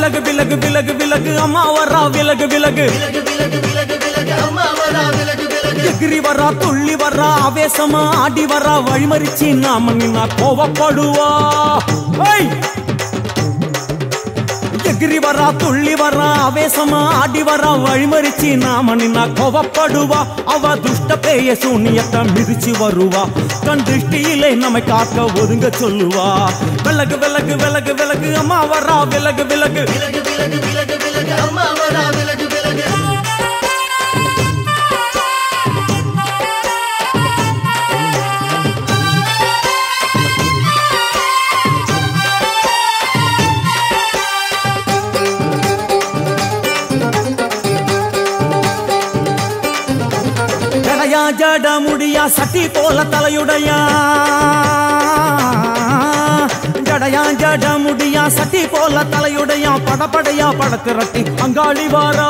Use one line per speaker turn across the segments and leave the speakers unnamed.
விலகு விலகு விலகு விலகு அம்மா வரா விலகு விலகு
விலகு விலகு விலகு விலகு அம்மா வரா விலகு விலகு
எகிரி வரா துள்ளி வரா ஆவேசமா ஆடி வரா வழிமறிச்சு நாம நின்னா கோவப்படுவா ஐய்! எகிரி வரா துள்ளி வரா ஆவேசமா ஆடி வரா வழிமறிச்சு நாம நின்னா கோவப்படுவா அவ துஷ்ட பேய சூனியத்தை மிதிச்சு வருவா கண் திருஷ்டியிலே நம்மை காக்க ஒதுங்க சொல்லுவா விலகு விலகு விலகு விலகு அம்மா வரா விலகு விலகு
விலகு விலகு விலகு விலகு அம்மா வரா விலகு விலகு
ஜடையா ஜட முடியா சட்டி போல தலையுடையா ஜடையா ஜட முடியா சட்டி போல தலையுடையா படபடையா படத்திரட்டி அங்காளி வாரா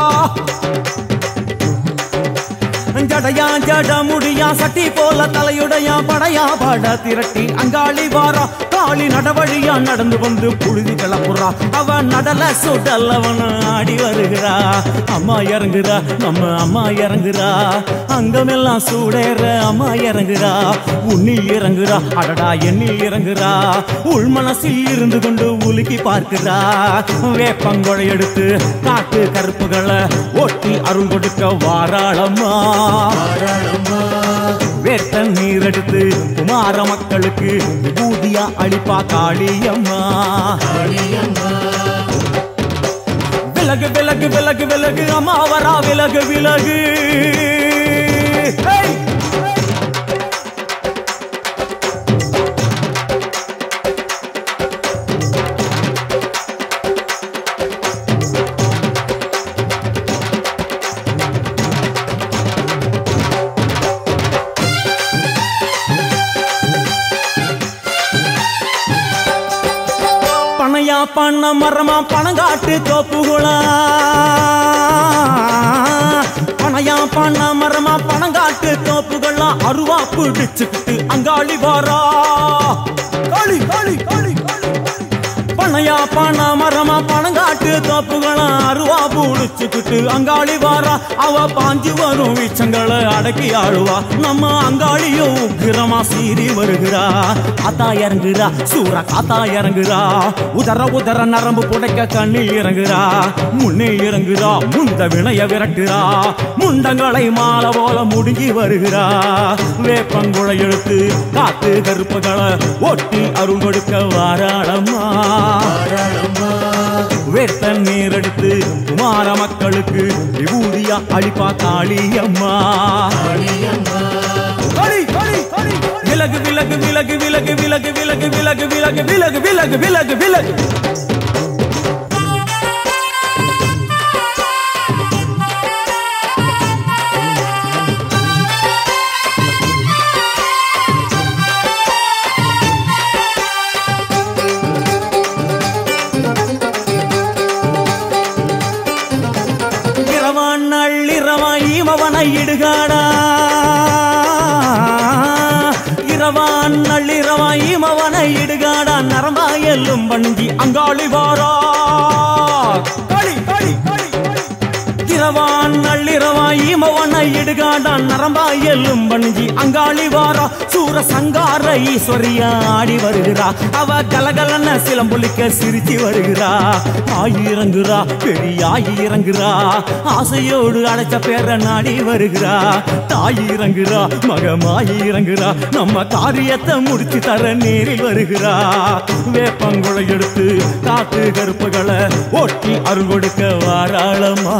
ஜடையா ஜட முடியா சட்டி போல தலையுடையா படையா பட திரட்டி அங்காளி வாரா காளி நடவழியா நடந்து வந்து புழுதி கிளப்புறா அவ நடல சுடல் அவன் ஆடி வருகிறா அம்மா இறங்குறா நம்ம அம்மா இறங்குறா அங்கமெல்லாம் சூடேற அம்மா இறங்குறா உன்னில் இறங்குறா அடடா எண்ணில் இறங்குறா உள் மனசில் இருந்து கொண்டு உலுக்கி பார்க்கிறா வேப்பங்கொழை எடுத்து காட்டு கருப்புகளை ஒட்டி அருள் கொடுக்க வாராளம்மா வேட்ட நீர் எடுத்து குமார மக்களுக்கு விபூதியா அளிப்பா காளியம்மா விலகு விலகு விலகு விலகு அம்மா வரா விலகு விலகு ஹேய்! பனையா பண்ண மரமா பணங்காட்டு தோப்புகுளா பனையா பண்ண மரமா பணங்காட்டு தோப்புகள்லாம் அருவா பிடிச்சுக்கிட்டு அங்காளி வாரா காளி காளி காளி காளி பனையா பண மரமா பணங்காட்டு தோப்புகளாம் அருவா பூடிச்சுக்கிட்டு அங்காளி வாரா அவ பாஞ்சு வரும் வீச்சங்களை அடக்கி ஆழுவா நம்ம அங்காளியும் உக்கிரமா சீறி வருகிறா காத்தா இறங்குறா சூறா காத்தா இறங்குறா உதற உதற நரம்பு புடைக்க கண்ணில் இறங்குறா முன்னே இறங்குறா முந்த வினைய விரட்டுறா முண்டங்களை மாலை போல முடுங்கி வருகிறா வேப்பங்குழை எடுத்து காத்து கருப்புகளை ஒட்டி அருள் கொடுக்க வாராளம்மா வேட்ட நீர் எடுத்து குமார மக்களுக்கு விபூதியா அழிப்பா காளியம்மா காளி, காளி, காளி, காளி. விலகு விலகு விலகு விலகு விலகு விலகு விலகு விலகு விலகு விலகு விலகு விலகு இரவான் நள்ளிரவான் ஈமவனை இடுகாடா இரவான் நள்ளிரவான் ஈமவனை இடுகாடா நரம்பா எல்லும் வணங்கி அங்காளி வாரா களி களி களி இரவான் நள்ளிரவான் ஈமவனை இடுகாடா நரம்பா எல்லும் வணங்கி அங்காளி வாரா சூர சங்கார ஈஸ்வரியா ஆடி வருகிறா அவ கலகலன சிலம்புலிக்க சிரிச்சு வருகிறா ஆயி இறங்குறா பெரியாயி இறங்குறா ஆசையோடு அழைச்ச பேர நாடி வருகிறா தாய் இறங்குறா மகமாயி இறங்குறா நம்ம காரியத்தை முடிச்சு தர நேரில் வருகிறா வேப்பங்குளை எடுத்து காத்து கருப்புகளை ஒட்டி அருள் கொடுக்க வாராளமா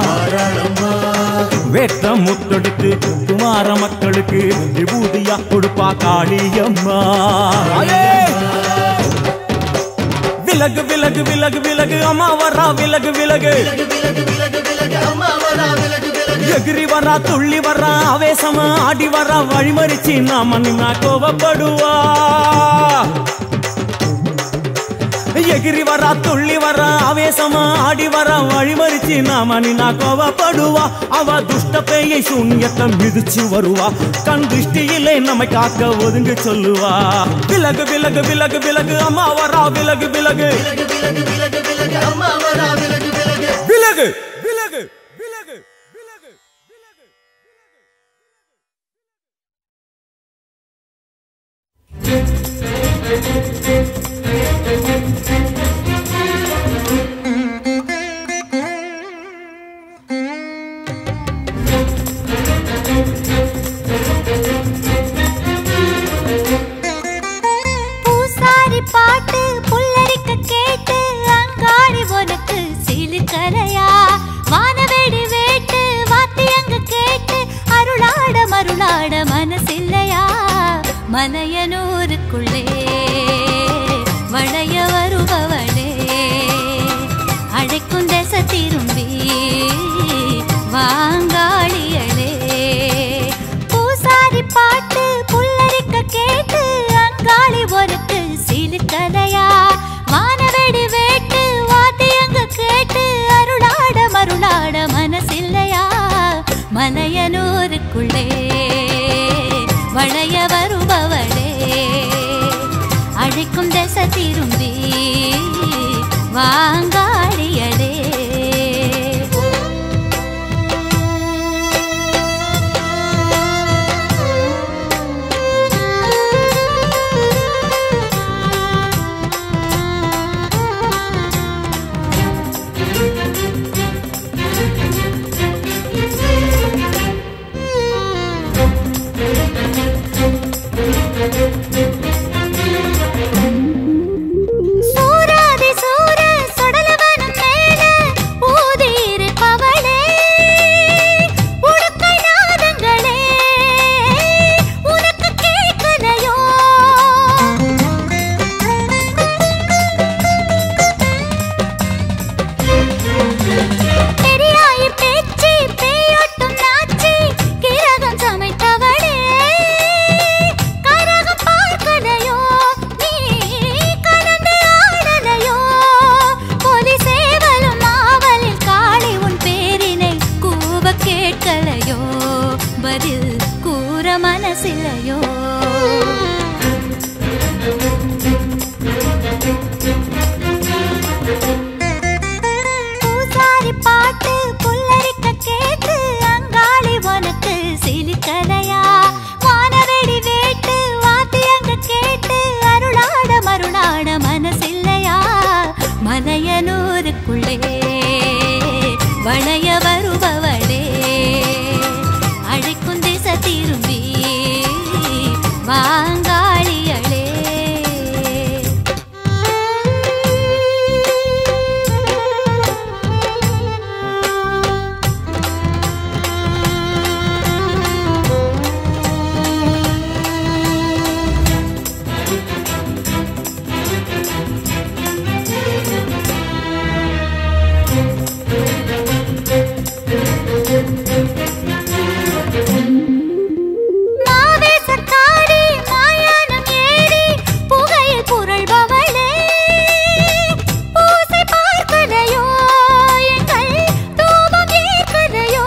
வேட்ட முத்தெடுத்து குமார மக்களுக்கு விபூதியா கொடுப்பா காளியம்மா விலகு விலகு விலகு விலகு அம்மா வரா விலகு விலகு
விலகு விலகு விலகு விலகு அம்மா வரா விலகு விலகு
எகிரி வரா துள்ளி வரா ஆவேசமா ஆடி வரா வழிமறிச்சு நாம நின்னா கோவப்படுவா எகிரி வரா துள்ளி வரா ஆவேசமா ஆடி வரா வழிமறிச்சு நாம நின்னா கோவப்படுவா அவ துஷ்ட பேயை சூன்யத்தை மிதிச்சு வருவா கண் திருஷ்டியிலே நம்மை காக்க ஒதுங்க சொல்லுவா விலகு விலகு விலகு விலகு அம்மா வரா விலகு விலகு
விலகு விலகு விலகு விலகு விலகு அம்மா வரா விலகு விலகு
விலகு விலகு விலகு விலகு விலகு
பூசாரி பாட்டு புல்லரிக்க கேட்டு அங்காடி உனக்கு சிலுக்கலையா வானவேடி வேட்டு வாத்தியங்க கேட்டு அருளாட மருளாட மனசில்லையா மலையனூருக்குள்ளே வளைய வருபவளே அழைக்கும் தச திரும்பி வாங்காளியளே பூசாரி பாட்டு புல்லரிக்க கேட்டு அங்காளி உனக்கு சிலுக்கலையா வானவெடி வேட்டு வாத்தியங்க கேட்டு அருளாட மருளாட மனசில்லையா மலையனூருக்குள்ளே வளைய வருபவளே அழைக்கும் தச திரும்பி வாங்காளியளே சூராதி சூர சுடலவனம் மேல ஊதியிருப்பவளே உடுக்கை நாதங்களே உனக்கு கேட்கலையோ பெரியாயி பேச்சு பேயோட்டும் நாச்சி கிரகம் சமைத்தவளே கரகம் பார்க்கலையோ நீ கலந்து ஆடலையோ பொலி சேவலும் நாவலில் காளி உன் பேரினை கூவ கேட்கலையோ பதில் கூற மனசில்லையோ பூசாரி பாட்டு புல்லரிக்க கேட்டு அங்காளி உனக்கு சிலிக்கலையா வானவெடி வேட்டு வாத்தியங்க கேட்டு அருளாட மருளாட மனசில்லையா மலையனூருக்குள்ளே வளைய வருபவளே அழைக்கும் திச திரும்பி வாங்காளியளே மாவேசக்காரி மாயானம் ஏறி புகையில் புரள்பவளே பூசை பார்க்கலையோ எங்கள் தூபம் ஏற்கலையோ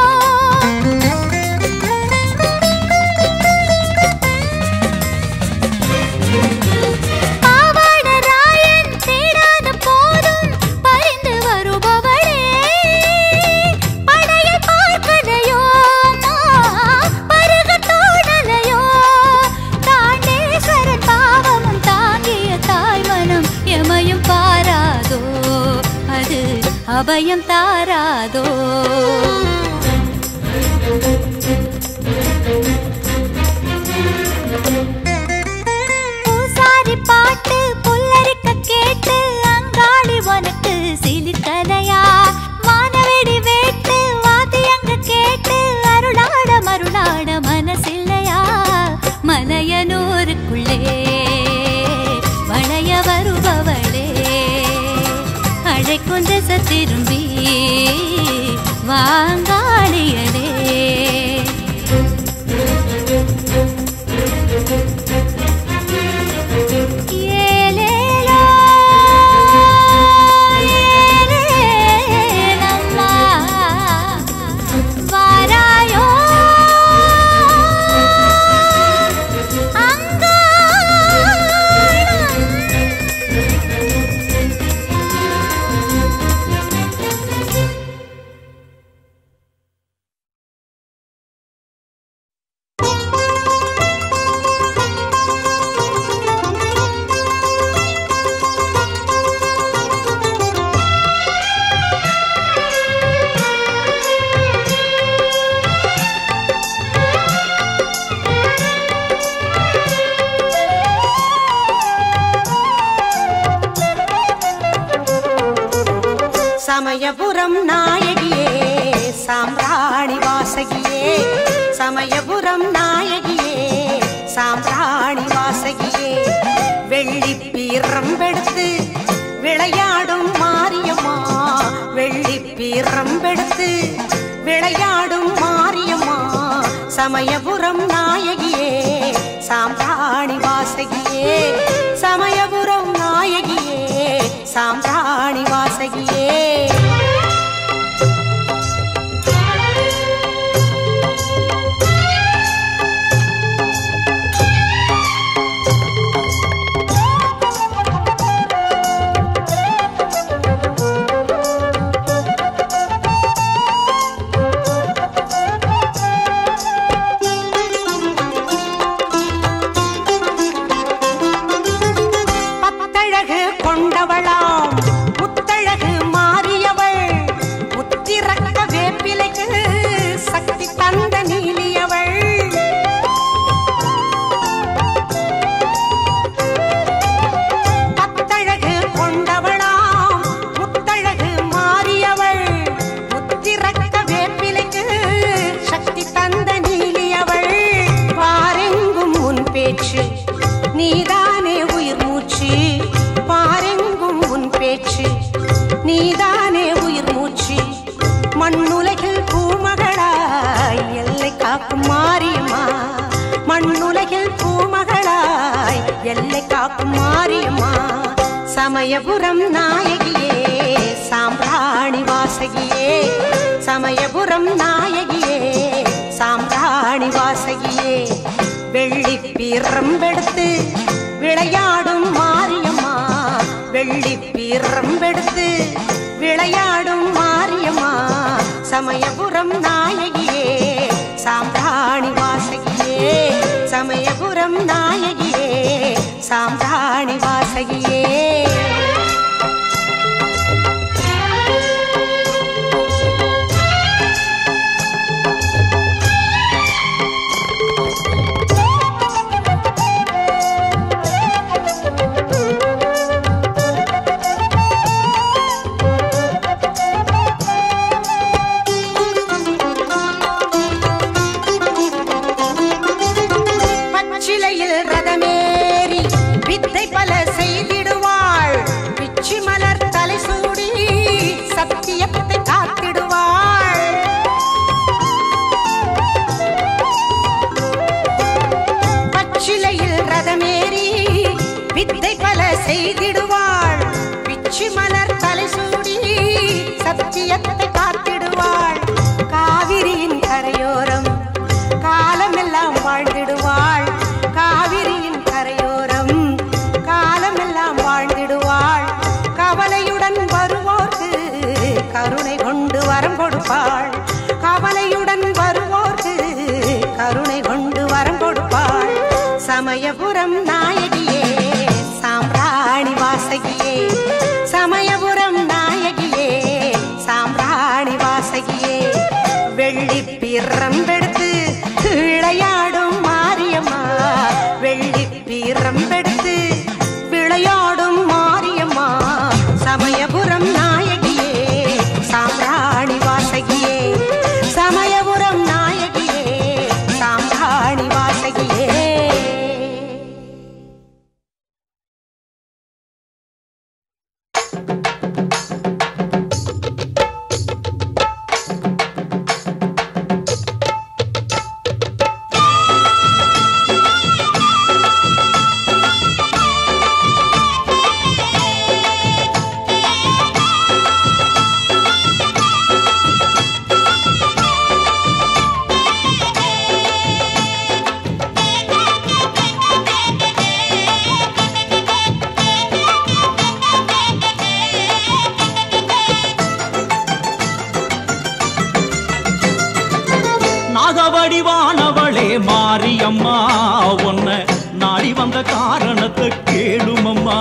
பாவாடராயன் தேடாத போதும் பரிந்து வருபவளே படையை பார்க்கலையோ அம்மா, பருகத் தோணலையோ தாண்டேஸ்வரன் பாவமும் தாங்கிய தாய்மனம் எமையும் பாராதோ அது அபயம் தாராதோ பூசாரி பாட்டு புல்லரிக்க கேட்டு அங்காளி உனக்கு சிலிக்கலையா வானவெடி வேட்டு வாத்தியங்க கேட்டு அருளாட மருளாட மனசில்லையா மலையனூருக்குள்ளே வளைய வருபவளே அழைக்கும் திசை திரும்பி வாங்காளியளே ஏலேலோ, ஏலேலம்மா, வாராயோ அங்காளம்
சமயபுரம் நாயகியே சாம்பிராணி வாசகியே சமயபுரம் நாயகியே சாம்பிராணி வாசகியே வெள்ளி பீரம்பெடுத்து விளையாடும் மாரியம்மா வெள்ளி பீரம்பெடுத்து விளையாடும் மாரியம்மா சமயபுரம் நாயகியே சாம்பிராணி வாசகியே சமயபுரம் நாயகியே சாம்பிராணி வாசகியே பத்தழகு கொண்டவளாம் முத்தழகு மாறியவள் முத்திரக்க வேப்பிலைக்கு சக்தி தந்த நீலியவள் பத்தழகு கொண்டவளாம் முத்தழகு மாறியவள் முத்திரக்க வேப்பிலைக்கு சக்தி தந்த நீலியவள் பாரெங்கும் உன் பேச்சு நீதானே உயிர் மூச்சு பாரெங்கும் உன் பேச்சு நீதானே உயிர் மூச்சு மண்ணுலகில் பூமகளாய் எல்லை காக்கும் மாரியம்மா மண்ணுலகில் பூமகளாய் எல்லை காக்கும் மாரியம்மா சமயபுரம் நாயகியே சாம்பிராணி வாசகியே சமயபுரம் நாயகியே சாம்பிராணி வாசகியே வெள்ளி பீரம்பெடுத்து விளையாடும் மாரியம்மா வெள்ளி பீரம்பெடுத்து விளையாடும் மாரியம்மா சமயபுரம் நாயகியே சாம்பிராணி வாசகியே சமயபுரம் நாயகியே சாம்பிராணி வாசகியே பச்சிலையில் ரதமேறி வித்தை பல செய்திடுவாள் பிச்சி மலர் தலை சூடி சத்தியத்தை காத்திடுவாள் பச்சிலையில் ரதமேறி வித்தை பல செய்திடுவாள் பிச்சி மலர் தலை சூடி சத்தியத்தை காத்திடுவாள் காவிரியின் கரையோரம் காலமெல்லாம் வாழ்ந்திடுவாள் காவிரியின் கரையோரம் காலமெல்லாம் வாழ்ந்திடுவாள் கவலையுடன் வருவோர்க்கு கருணை கொண்டு வரம் கொடுப்பாள் கவலையுடன் வருவோர்க்கு கருணை கொண்டு வரம் கொடுப்பாள் சமயபுரம் நாயகியே சாம்பிராணி வாசகியே சமயபுரம் நாயகியே சாம்பிராணி வாசகியே வெள்ளி பீரம்பெடுத்து விளையாடும் மாரியம்மா வெள்ளி பீரம்பெடுத்து விளையாடும் மாரியம்மா சமயபுரம் நாயகியே சாம்பிராணி வாசகியே சமயபுரம் நாயகியே சாம்பிராணி வாசகியே
நாகவடிவானவளே மாரியம்மா உன்ன நாடி வந்த காரணத்தை கேளுமம்மா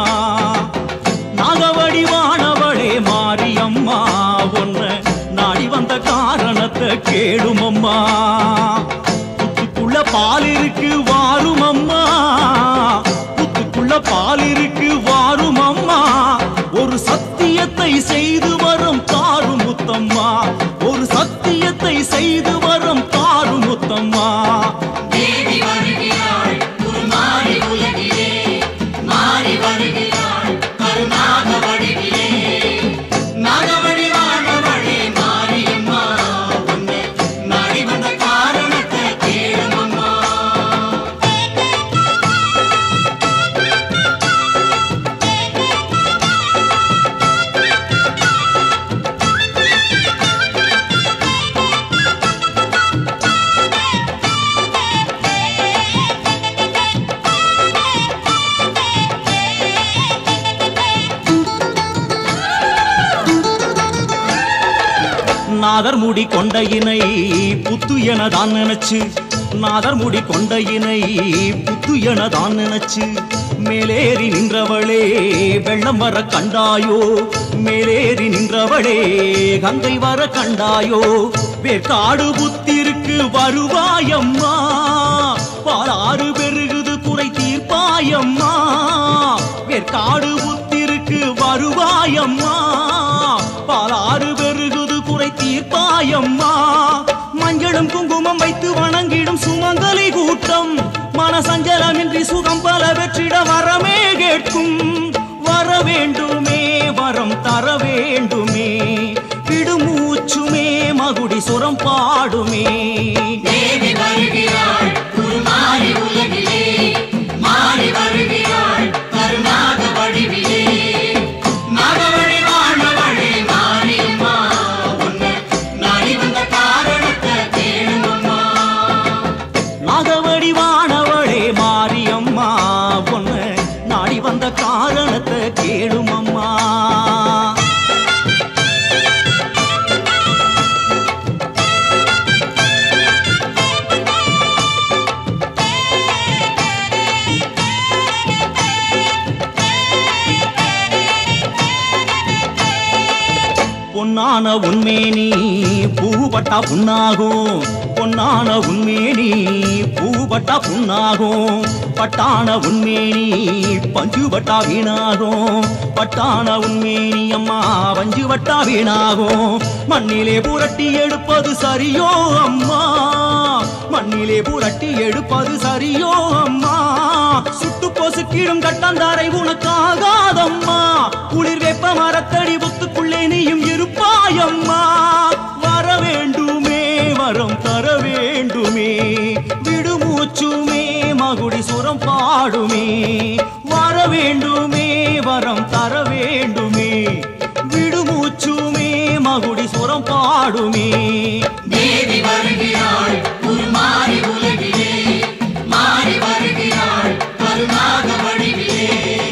நாகவடிவானவளே மாரியம்மா உன்ன நாடி வந்த காரணத்தை கேளுமம்மா புத்துக்குள்ள பால் இருக்கு வாரும் அம்மா புத்துக்குள்ள பால் இருக்கு வாரும் அம்மா ஒரு சத்திய சத்தியத்தை செய்து வரும் தாரும் முத்தம்மா ஒரு சத்தியத்தை செய்து வரும் தாரும் முத்தம்மா
தேவி வருகிறாள் உருமாறி உலகிலே மாறி வருகிறாள் கருணாக வடிவிலே நாகவழி வாழவழி மாரியம்மா உன்னை நாடி வந்த காரணத்தை கேளுமம்மா
நாதர் முடி கொண்ட இணை புத்து என தான் நினைச்சு நாதர் முடி கொண்ட இணை புத்து என தான் நினைச்சு மேலேறி நின்றவளே வெள்ளம் வர கண்டாயோ மேலேறி நின்றவளே கங்கை வர கண்டாயோ வேற்காடு புத்திருக்கு வருவாயம்மா பாலாறு பெருகுது குறை தீர்ப்பாயம்மா வேற்காடு புத்திருக்கு வருவாயம்மா பாலாறு பெருகுது குறை தீர்ப்பாயம்மா மஞ்சளும் குங்குமம் வைத்து வணங்கிடும் சுமங்கலி கூட்டம் மனசஞ்சலமின்றி சுகம் பல வெற்றிட வரமே கேட்கும் வர வேண்டுமே வரம் தர வேண்டுமே விடுமூச்சுமே மகுடி சுரம் பாடுமே
தேவி வருகிறாள் உருமாறி உலகிலே மாறி வருகிறாள் கருணாக வடிவிலே நாகவழி வாழவழி மாரியம்மா உன்னை நாடி வந்த காரணத்தை கேளுமம்மா
நாகவடி வானவளே மாரியம்மா பொண்ணு நாடி வந்த காரணத்தை கேளுமம்மா பொன்னான உண்மேனி பூபட்டா புண்ணாகும் பொன்னான உண்மேனி பூபட்டா புண்ணாகும் பட்டான உண்மேனி பஞ்சு வட்டா வீணாகும் பட்டான உண்மேனி அம்மா பஞ்சு வட்டா வீணாகும் மண்ணிலே புரட்டி எடுப்பது சரியோ அம்மா மண்ணிலே புரட்டி எடுப்பது சரியோ அம்மா சுட்டு பொசுக்கிடும் கட்டந்தாரை உனக்காகாதம்மா குளிர் வெப்ப மரத்தடி புத்துக்குள்ளே நீயும் இருப்பாயம்மா வர வேண்டுமே வரம் தர வேண்டுமே விடுமூச்சுமே மகுடி சுரம் பாடுமே வர வேண்டுமே வரம் தர வேண்டுமே விடுமூச்சுமே மகுடி சுரம் பாடுமே
தேவி வருகிறாள் உருமாறி உலகிலே மாறி வருகிறாள் கருணாக வடிவிலே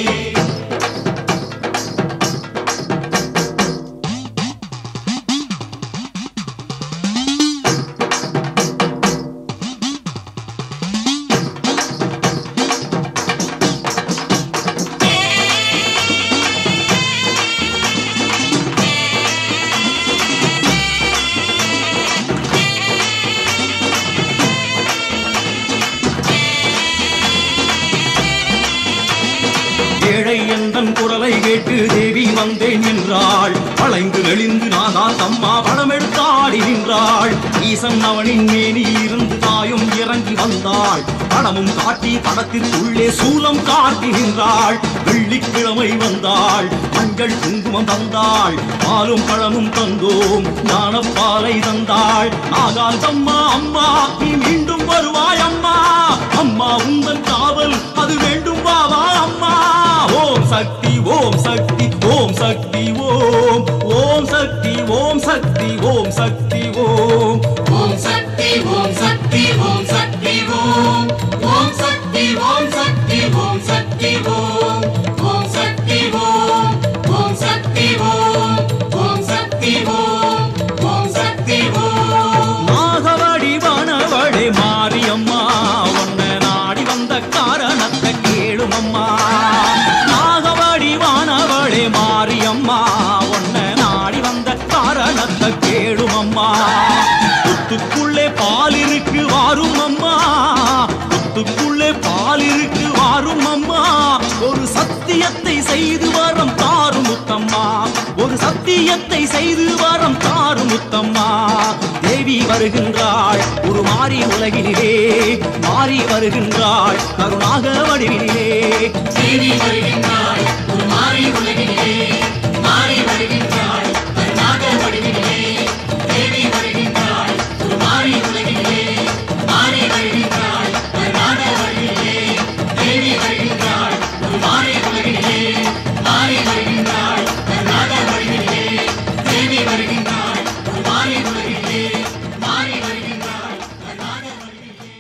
ஏழை எந்தன் குரலை கேட்டு தேவி வந்தேன் நின்றாள் வளைந்து நெளிந்து நாகா தம்மா படம் எடுத்தாடி நின்றாள் ஈசன் அவனின் மேனியில் இருந்து தாயும் இறங்கி வந்தாள் படமும் காட்டி படத்திற்குள்ளே சூலம் காட்டி நின்றாள் வெள்ளிக்கிழமை வந்தாள் மஞ்சள் குங்குமம் தந்தாள் பாலும் பழமும் தந்தோம் ஞானப்பாலை தந்தாள் நாகால் தம்மா அம்மா நீ மீண்டும் வருவாய் அம்மா அம்மா உந்தன் காவல் அது வேண்டும் வாவா அம்மா ஓம் சக்தி ஓம் சக்தி ஓம் சக்தி ஓம் ஓம் சக்தி ஓம் சக்தி ஓம் சக்தி ஓம்
ஓம் சக்தி ஓம் சக்தி ஓம் சக்தி ஓம் ஓம் சக்தி ஓம் சக்தி ஓம் சக்தி ஓம் ஓம் சக்தி ஓம் ஓம் சக்தி ஓம் ஓம் சக்தி ஓம் ஓம் சக்தி ஓம்
நாகவடி வனவழி மாரியம்மா உன்னை நாடி வந்த காரணத்தை கேளுமம்மா நாகவடி வானவழி மாரியம்மா உன்னை நாடி வந்த காரணத்தை கேளுமம்மா புத்துக்குள்ளே பால் இருக்கு வாரும் அம்மா புத்துக்குள்ளே பால் இருக்கு வாரும் அம்மா ஒரு சத்தியத்தை செய்து வரம் தாரும் முத்தம்மா ஒரு சத்தியத்தை செய்து வரம் தாரு முத்தம்மா தேவி வருகின்றாள் ஒரு மாறி உலகினிலே மாறி வருகின்றாள் கருணாக வடிவினிலே
தேவி வருகின்றாள் ஒரு மாறி உலகினிலே மாறி வருகின்றாள் கருணாக வடிவினிலே தேவி வருகின்றாள் ஒரு மாறி உலகினிலே மாறி வருகின்றாள் கருணாக வடிவினிலே தேவி வருகின்றாள் ஒரு மாறி உலகினிலே மாறி வருகின்றாள் கருணாக வடிவினிலே தேவி வருகின்றாள் ஒரு மாறி உலகினிலே மாறி வருகின்றாள் கருணாக வடிவினிலே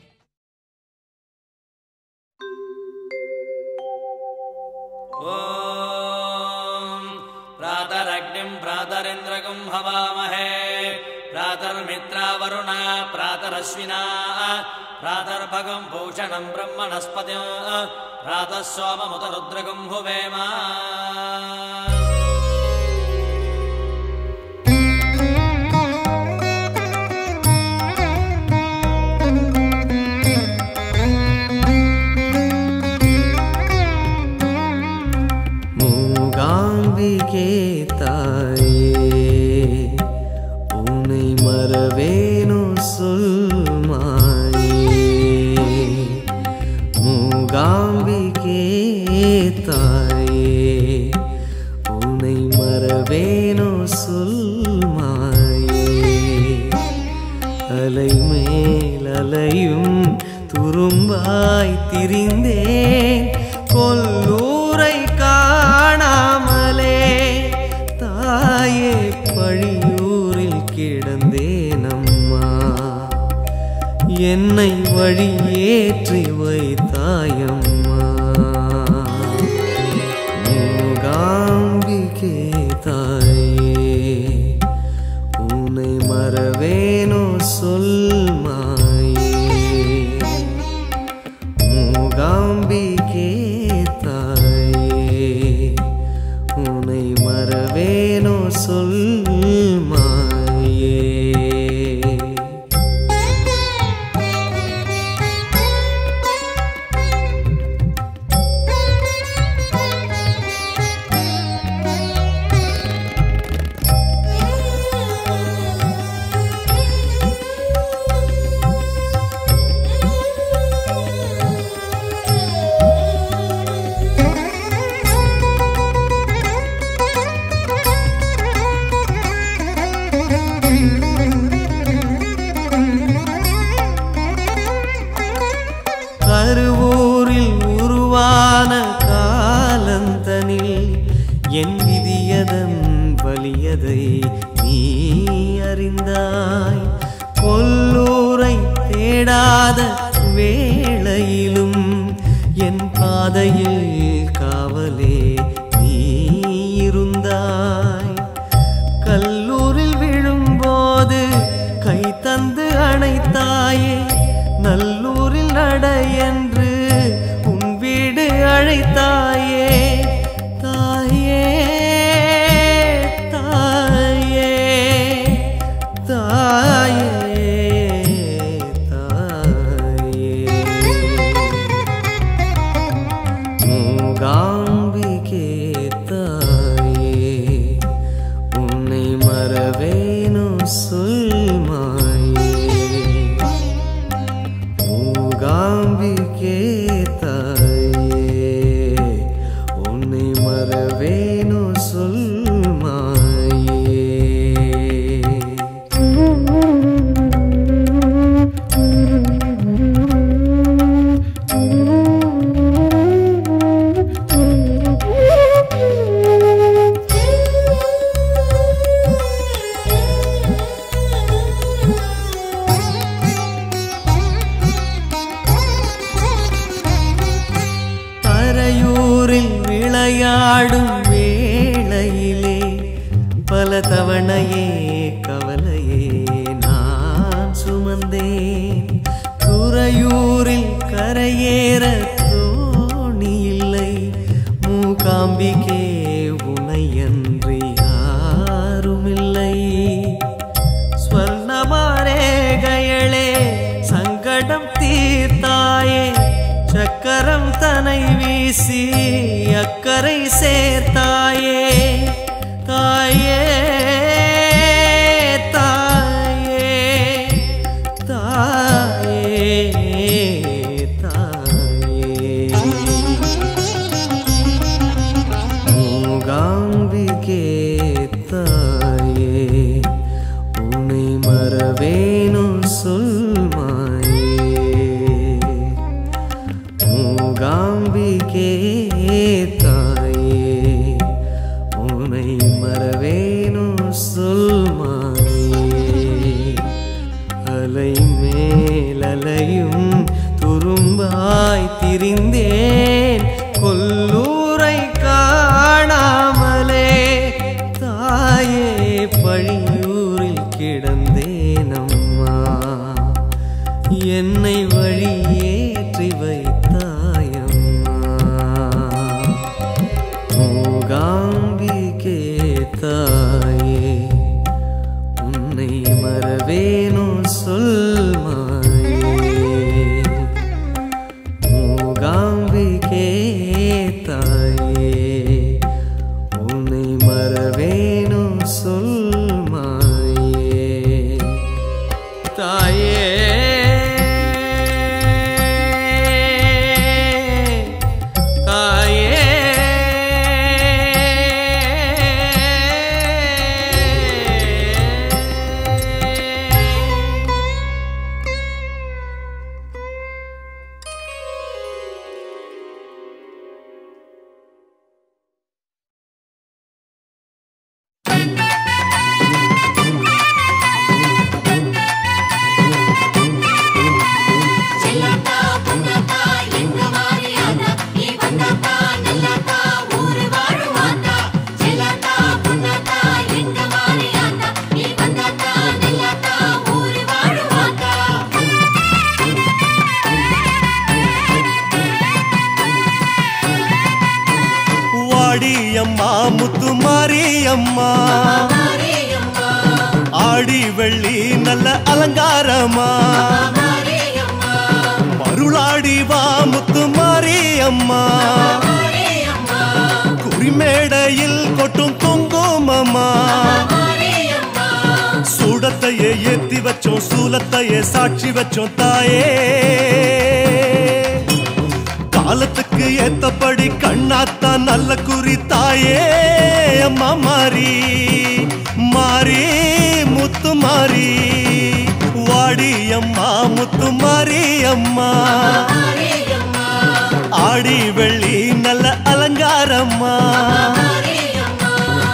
ॐ प्रातरग्निम् प्रातरिन्द्रगम् हवामहे प्रातर्मित्रावरुणा प्रातरश्विना प्रातर्भगम् भूषणम् ब्रह्मणस्पति प्रातः सोममुत रुद्रगम् हुवेम
மூகாம்பிகே தாயே உன்னை மறவேனு சொல் மாயே மூகாம்பிகே தாயே உன்னை மறவேனு சொல் மாயே அலை மேல் அலையும் துரும்பாய் திரிந்தேன் கொல்லூரை காணாமலே தாயே பழியூரில் கிடந்தேன் அம்மா என்னை வழியேற்றி வைத்தாயம்மா மூகாம்பிகே தாயே உன்னை மறவேனோ சொல் மாயே மூகாம்பிகே தாயே உன்னை மறவேனோ சொல் மாயே கருவூரில் உருவான காலந்தனில் என் விதியதன் வலியதை நீ அறிந்தாய் கொல்லூரை தேடாத வேளையிலும் என் பாதையில் காவலே நீ இருந்தாய் கல்லூரில் விழும்போது கை தந்து அணைத்தாயே நல்லூரில் நட என்று உன் வீடு அழைத்தாயே தாயே தாயே தாயே தாயே மூகாம்பிகே தாயே உன்னை மறவேனு சொல் மாயே மூகாம்பிகே தாயே உன்னை மறவேனு சொல் மாயே பறையூரில் விளையாடும் வேளையிலே பல தவணையே கவலையே நான் சுமந்தேன் துறையூரில் கரையேற தோணி இல்லை மூகாம்பிகே உனையன்றி யாருமில்லை ஸ்வர்ணமாரேகையளே சங்கடம் தீர்த்தாயே சக்கரம் தனை வீசி அக்கறை சேர்த்தாயே தாயே மறவேனும் சொல் மாயே அலை மேல் அலையும் துரும்பாய் திரிந்தேன் கொல்லூரை காணாமலே தாயே பழியூரில் கிடந்தேனம்மா என்னை வழியேற்றி வைத்தாயம்மா மூகாம்பிகே தாயே உன்னை மறவேனும் சொல் மாயே மூகாம்பிகே தாயே உன்னை மறவேனும் சொல் மாயே தாயே தாயே
செல்லத்தா பொன்னத்தா எங்க மாரியாத்தா நீ வந்தாத்தா நல்லத்தா ஊரு வாழுவாத்தா செல்லத்தா பொன்னத்தா எங்க மாரியாத்தா நீ வந்தாத்தா நல்லத்தா ஊரு வாழுவாத்தா
வாடி அம்மா முத்து மாரியம்மா
மாரியம்மா
ஆடி வெள்ளி நல்ல அலங்காரமா
மாரியம்மா
மருளாடி வா முத்து மாரியம்மா
மாரியம்மா
குறிமேடையில் கொட்டும் குங்குமம்மா
மாரியம்மா
சூடத்தையே ஏத்தி வச்சோம் சூலத்தையே சாட்சி வச்சோம் தாயே காலத்துக்கு ஏத்தபடி கண்ணாத்தா நல்ல குறி தாயே அம்மா மாறி மாறி முத்து மாறி வாடி அம்மா முத்து மாறி அம்மா
மாரியம்மா
ஆடி வெள்ளி நல்ல அலங்காரம்மா
மாரியம்மா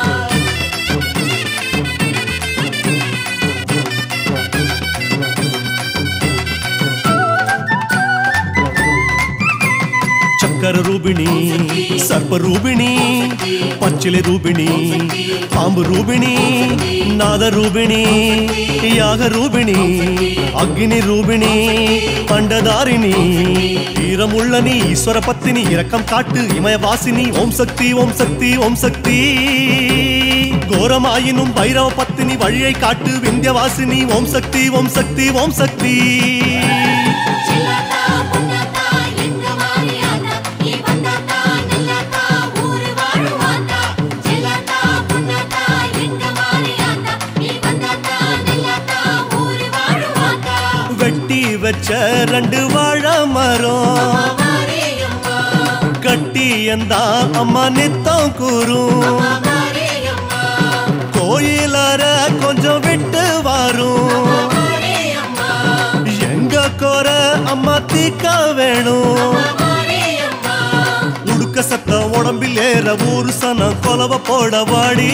చక్కర రూపిణి సర్ప రూపిణి పచ్చిలి రూపిణి పాంబు రూపిణి నాద రూపిణి యాగ రూపిణి అగ్ని రూపిణి பண்டதாரிணி ஈரமுள்ள நீ ஈஸ்வர பத்தினி இரக்கம் காட்டு இமயவாசினி ஓம் சக்தி ஓம் சக்தி ஓம் சக்தி கோரமாயினும் பைரவ பத்தினி வழியை காட்டு விந்தியவாசினி ஓம் சக்தி ஓம் சக்தி ஓம் சக்தி
செல்லத்தா பொன்னத்தா எங்க மாரியாத்தா நீ வந்தாத்தா நல்லத்தா ஊரு வாழுவாத்தா செல்லத்தா பொன்னத்தா எங்க மாரியாத்தா நீ வந்தாத்தா நல்லத்தா ஊரு வாழுவாத்தா
வெட்டி வச்ச ரெண்டு வாழை மரம்
மாரியம்மா
கட்டி எந்தா அம்மா நித்தம் கூறும்
மாரியம்மா
கோயிலார கொஞ்சம் விட்டு வரும்
மாரியம்மா
எங்க கோர அம்மா தீக்க வேணும்
மாரியம்மா
உடுக்க சத்தம் உடம்பில் ஏற ஊரு சனம் கொலவ போட வாடி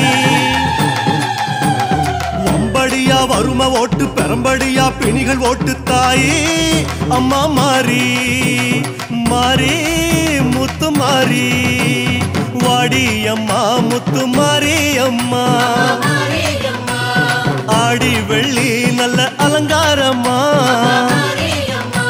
வம்படியா வரும ஓட்டு பெரம்படியா பிணிகள் ஓட்டு தாயி அம்மா மாறி மாறி முத்து மாறி வாடி அம்மா முத்து மாறி அம்மா
மாரியம்மா
ஆடி வெள்ளி நல்ல அலங்காரம்மா
மாரியம்மா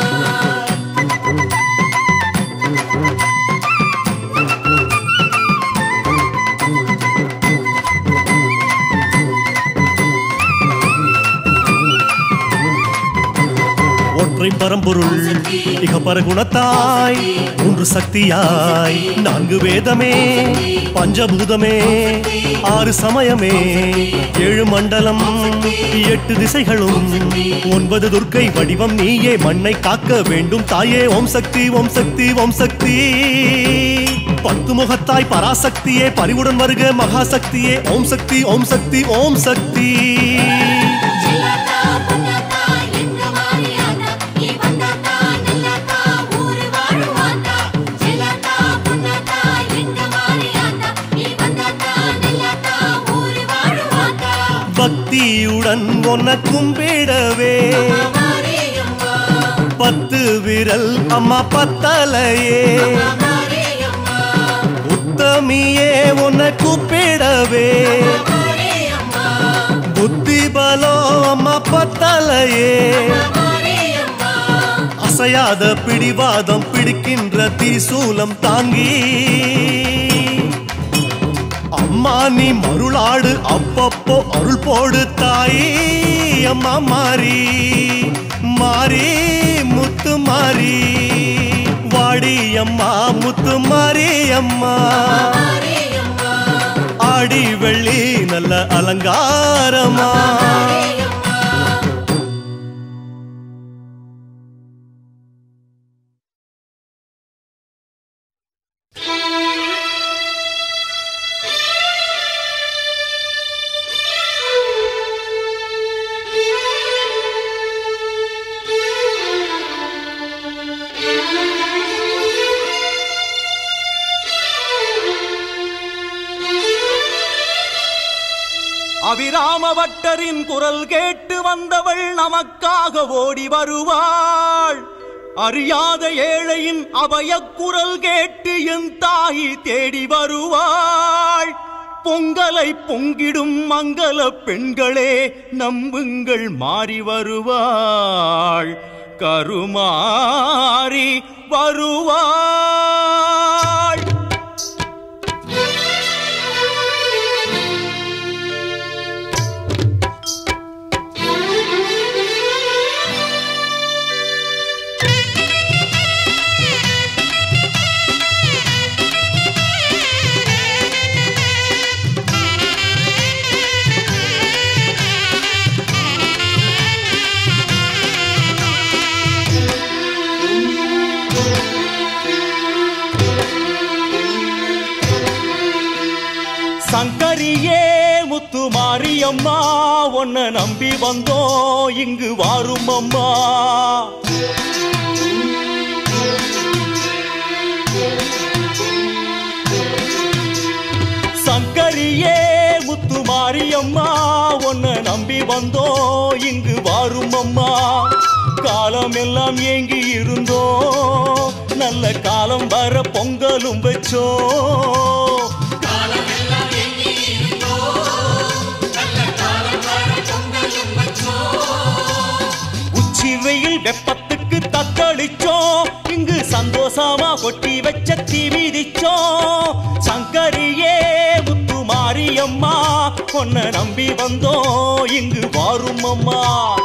ஒற்றை பரம்பொருள் இகப்பர குணத்தாய் மூன்று சக்தியாய் நான்கு வேதமே பஞ்சபூதமே ஆறு சமயமே ஏழு மண்டலம் எட்டு திசைகளும் ஒன்பது துர்க்கை வடிவம் நீயே மண்ணை காக்க வேண்டும் தாயே ஓம் சக்தி ஓம் சக்தி ஓம் சக்தி பத்து முகத்தாய் பராசக்தியே பரிவுடன் வருக மகாசக்தியே ஓம் சக்தி ஓம் சக்தி ஓம் சக்தி
செல்லத்தா பொன்னத்தா எங்க மாரியாத்தா நீ வந்தாத்தா நல்லத்தா ஊரு வாழுவாத்தா செல்லத்தா பொன்னத்தா எங்க மாரியாத்தா நீ வந்தாத்தா நல்லத்தா
பக்தியுடன் உன்னை கும்பிடவே பத்து விரல் அம்மா பத்தலையே உத்தமியே உன்னை கூப்பிடவே புத்தி பலம் அம்மா பத்தலையே அசையாத பிடிவாதம் பிடிக்கின்ற திரிசூலம் தாங்கி அம்மா நீ மருளாடு அப்பப்போ அருள் போடு தாயி அம்மா மாறி மாறி முத்து மாறி வாடி அம்மா முத்து மாறி அம்மா ஆடி வெள்ளி நல்ல அலங்காரமா
அபிராம பட்டரின் குரல் கேட்டு வந்தவள் நமக்காக ஓடி வருவாள் அறியாத ஏழையின் அபயக் குரல் கேட்டு என் தாய் தேடி வருவாள் பொங்கலை பொங்கிடும் மங்கள பெண்களே நம்புங்கள் மாறி வருவாள் கருமாறி வருவாள் சங்கரியே முத்து மாரியம்மா உன்னை நம்பி வந்தோம் இங்கு வாரும் அம்மா சங்கரியே முத்து மாரியம்மா உன்னை நம்பி வந்தோம் இங்கு வாரும் அம்மா காலம் எல்லாம் ஏங்கி இருந்தோம் நல்ல காலம் வர பொங்கலும் வச்சோம் உச்சி வெயில் வெப்பத்துக்கு தத்தளிச்சோம் இங்கு சந்தோஷமா கொட்டி வச்ச தீ மிதிச்சோம் சங்கரியே முத்து மாரியம்மா உன்னை நம்பி வந்தோம் இங்கு வாரும் அம்மா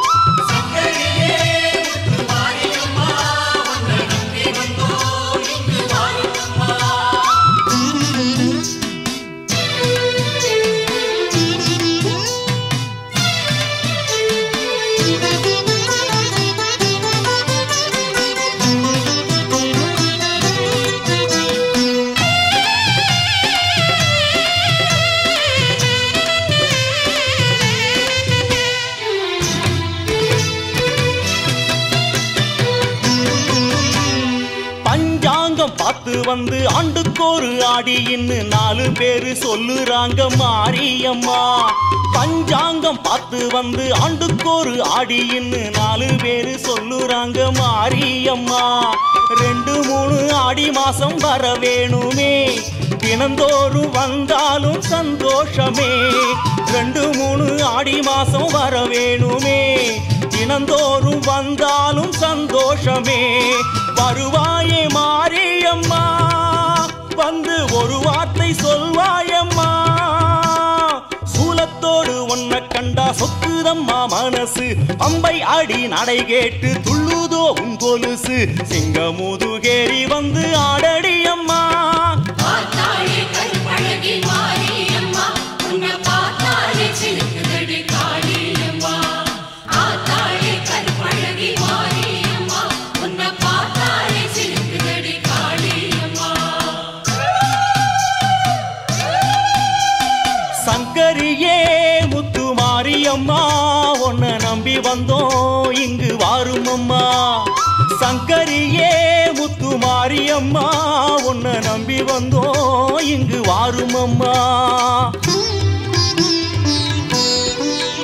பஞ்சாங்கம் பார்த்து வந்து ஆண்டுக்கோரு ஆடின்னு நாலு பேரு சொல்லுறாங்க மாரியம்மா பஞ்சாங்கம் பார்த்து வந்து ஆண்டுக்கோரு ஆடின்னு நாலு பேரு சொல்லுறாங்க மாரியம்மா ரெண்டு மூணு ஆடி மாசம் வர வேணுமே தினந்தோறும் வந்தாலும் சந்தோஷமே ரெண்டு மூணு ஆடி மாசம் வர வேணுமே தினந்தோறும் வந்தாலும் சந்தோஷமே வருவாயே மாரியம்மா வந்து ஒரு வார்த்தை சொல்வாயம்மா சூலத்தோடு உன்னை கண்டா சொக்குதம்மா மனசு அம்பை அடி நடை கேட்டு துள்ளுதோ உன் கொலுசு சிங்கமுதுகேறி வந்து ஆடடி அம்மா
பார்த்தாலே கருப்பழகி மாரியம்மா உன்னை பார்த்தாலே சிலுக்குதடி காளியம்மா ஆத்தாளே கருப்பழகி மாரியம்மா உன்னை பார்த்தாலே சிலுக்குதடி காளியம்மா
சங்கரியே முத்து மாரியம்மா உன்னை நம்பி வந்தோம் இங்கு வாரும் அம்மா சங்கரியே முத்து மாரியம்மா உன்னை நம்பி வந்தோம் இங்கு வாரும் அம்மா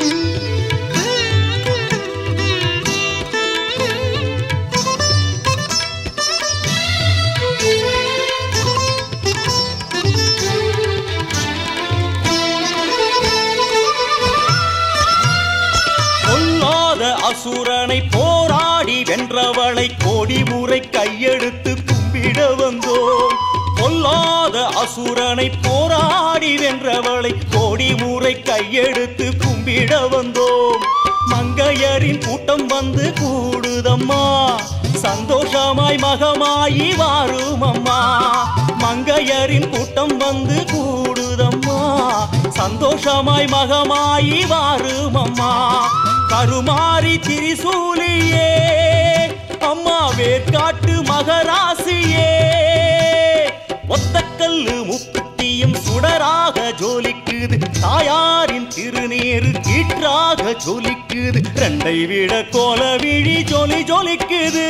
அசுரனை போராடி வென்றவளை கோடி முறை கையெடுத்து கும்பிட வந்தோம் பொல்லாத அசுரனை போராடி வென்றவளை கோடி முறை கையெடுத்து கும்பிட வந்தோம் மங்கையரின் கூட்டம் வந்து கூடுதம்மா சந்தோஷமாய் மகமாயி வாரும் அம்மா மங்கையரின் கூட்டம் வந்து கூடுதம்மா சந்தோஷமாய் மகமாயி வாரும் அம்மா கருமாரி திரிசூலியே அம்மா வேர்க்காட்டு மகராசியே ஒத்தக்கல்லு முக்குட்டியும் சுடராக ஜோலிக்குது தாயாரின் திருநீரு கீற்றாக ஜொலிக்குது ரெண்டை விட கோல விழி ஜொலி ஜொலிக்குது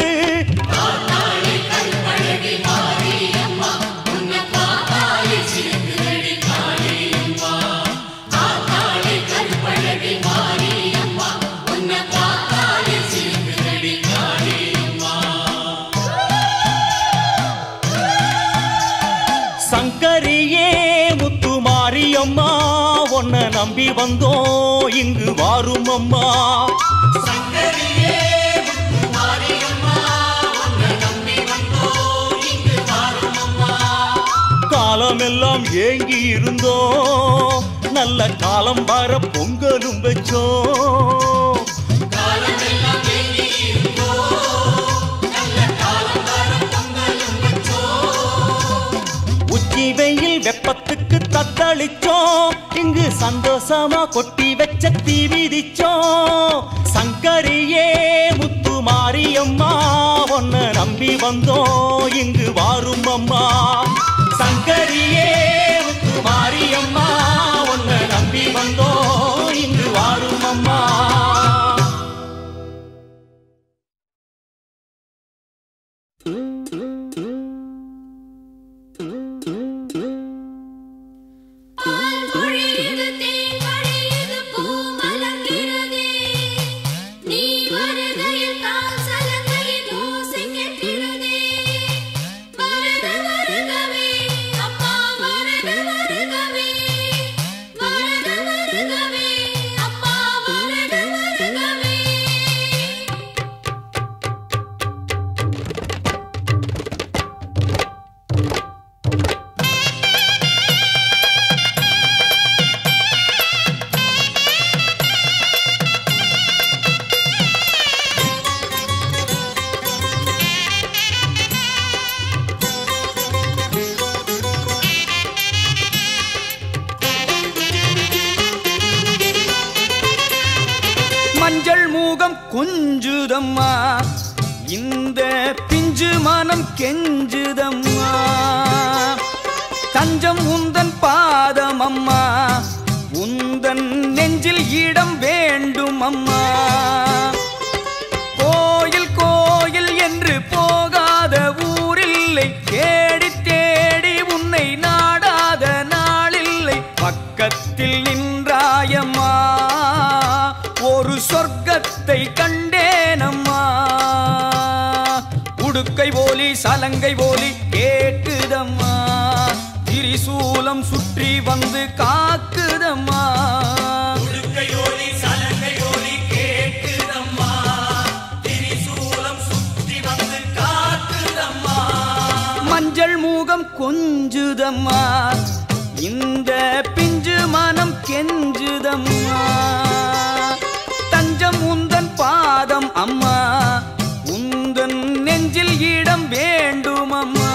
சங்கரியே முத்து மாரியம்மா உன்னை நம்பி வந்தோம் இங்கு வாரும் அம்மா காலமெல்லாம் ஏங்கி இருந்தோம் நல்ல காலம் வர பொங்கலும் வச்சோம் உச்சி வெயில் வெப்பத்துக்கு தத்தளிச்சோம் இங்கு சந்தோஷமா கொட்டி வச்ச தீ விதிச்சோம் சங்கரியே முத்து மாரியம்மா உன்னை நம்பி வந்தோம் இங்கு வாரும் அம்மா சங்கரியே முத்து மாரியம்மா உன்னை நம்பி வந்தோம் இங்கு வாரும் அம்மா
பால் பொழியுது தேன் வழியுது பூ மலர்கிறதே நீ வருகையில் கால் சலங்கையில் ஓசை கேட்கிறதே வருக வருகவே அம்மா வருக வருகவே வருக வருகவே அம்மா வருக வருகவே
மஞ்சள் மூகம் கொஞ்சுதம்மா இந்த பிஞ்சு மனம் கெஞ்சுதம்மா தஞ்சம் உந்தன் பாதம் அம்மா உந்தன் நெஞ்சில் இடம் வேண்டும் அம்மா கோயில் கோயில் என்று போகாத ஊரில்லை தேடி தேடி உன்னை நாடாத நாளில்லை பக்கத்தில் நின்றாயம்மா ஒரு சொர்க்கத்தை கண்டேனம்மா உடுக்கை போலி சலங்கை போலி கேக்குதம்மா திரிசூலம் சுற்றி வந்து காக்குதம்மா மஞ்சள் மூகம் கொஞ்சுதம்மா இந்த பிஞ்சு மனம் கெஞ்சுதம்மா தஞ்சம் உந்தன் பாதம் அம்மா உந்தன் நெஞ்சில் இடம் வேண்டும் அம்மா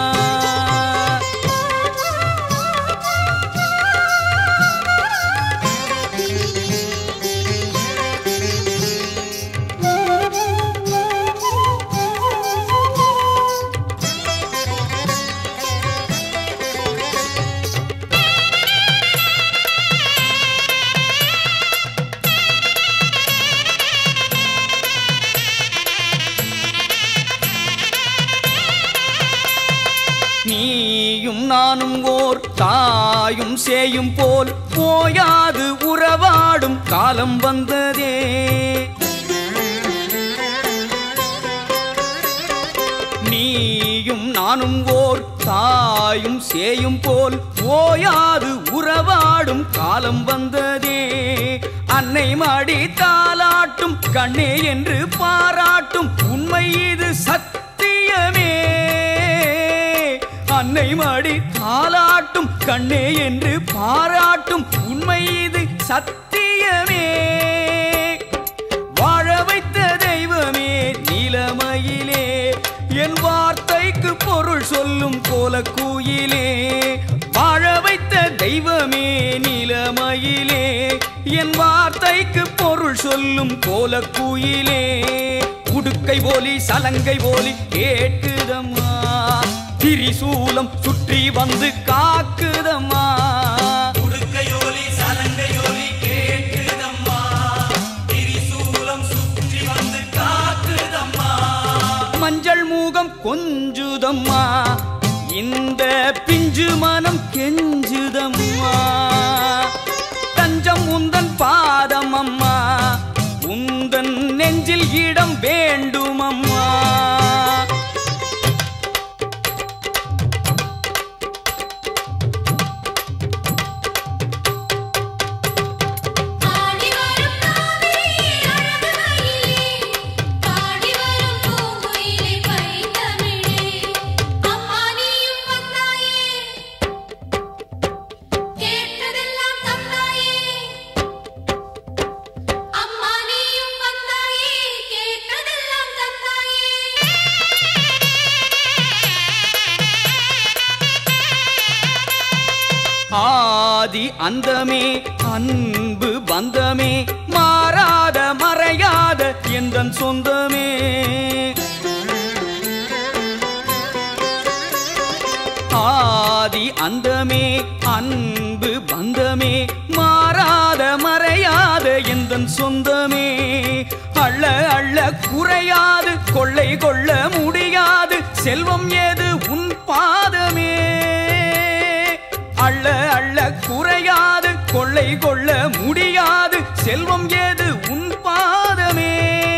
நீயும் நானும் ஓர் தாயும் சேயும் போல் போயாது உறவாடும் காலம் வந்ததே நீயும் நானும் ஓர் தாயும் சேயும் போல் ஓயாது உறவாடும் காலம் வந்ததே அன்னை மாடி தாலாட்டும் கண்ணே என்று பாராட்டும் உண்மை இது சத்தியமே அன்னை மாடி தாலாட்டும் கண்ணே என்று பாராட்டும் உண்மை இது சத்தியமே வாழ வைத்த தெய்வமே நிலமையிலே என் வார்த்தைக்கு பொருள் சொல்லும் கோலக்குயிலே வாழ வைத்த தெய்வமே நிலமையிலே என் வார்த்தைக்கு பொருள் சொல்லும் கோலக்குயிலே உடுக்கை போலி சலங்கை போலி கேட்குதம்மா திரிசூலம் சுற்றி வந்து காக்குதம்மா
உடுக்கையோலி சலங்கையோலி கேட்குதம்மா திரிசூலம் சுற்றி வந்து காக்குதம்மா
மஞ்சள் மூகம் கொஞ்சுதம்மா இந்த பிஞ்சு மனம் கெஞ்சுதம்மா தஞ்சம் உந்தன் பாதம் அம்மா உந்தன் நெஞ்சில் இடம் வேண்டுமம்மா
ஆடி வரும் காவிரி அழகு மயிலே பாடி வரும் பூங்குயிலே பைந்தமிழே அம்மா நீயும் வந்தாயே கேட்டதெல்லாம் தந்தாயே அம்மா நீயும் வந்தாயே கேட்டதெல்லாம் தந்தாயே
ஆதி அந்தமே அன்பு பந்தமே மாறாத மறையாத எந்தன் சொந்தமே ஆதி அந்தமே அன்பு பந்தமே மாறாத மறையாத எந்தன் சொந்தமே அள்ள அள்ள குறையாது கொள்ளை கொள்ள முடியாது செல்வம் ஏது உன் பாதமே அள்ள அள்ள குறையாது கொள்ளை கொள்ள முடியாது செல்வம் ஏது உன் பாதமே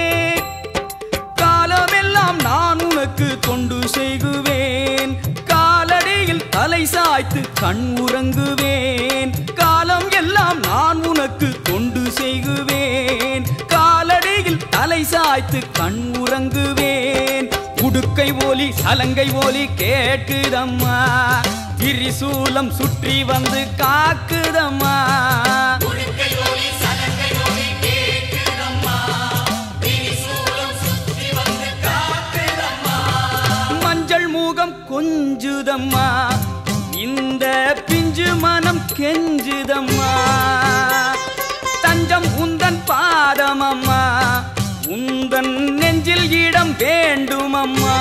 காலமெல்லாம் நான் உனக்கு தொண்டு செய்குவேன் காலடியில் தலை சாய்த்து கண் உறங்குவேன் காலம் எல்லாம் நான் உனக்கு தொண்டு செய்குவேன் காலடியில் தலை சாய்த்து கண் உறங்குவேன் உடுக்கை ஒலி சலங்கை ஒலி கேட்குதம்மா திரிசூலம் சுற்றி வந்து காக்குதம்மா
உடுக்கையோலி சலங்கையோலி கேட்குதம்மா திரிசூலம் சுற்றி வந்து காக்குதம்மா
மஞ்சள் மூகம் கொஞ்சுதம்மா இந்த பிஞ்சு மனம் கெஞ்சுதம்மா தஞ்சம் உந்தன் பாதமம்மா உந்தன் நெஞ்சில் இடம் வேண்டுமம்மா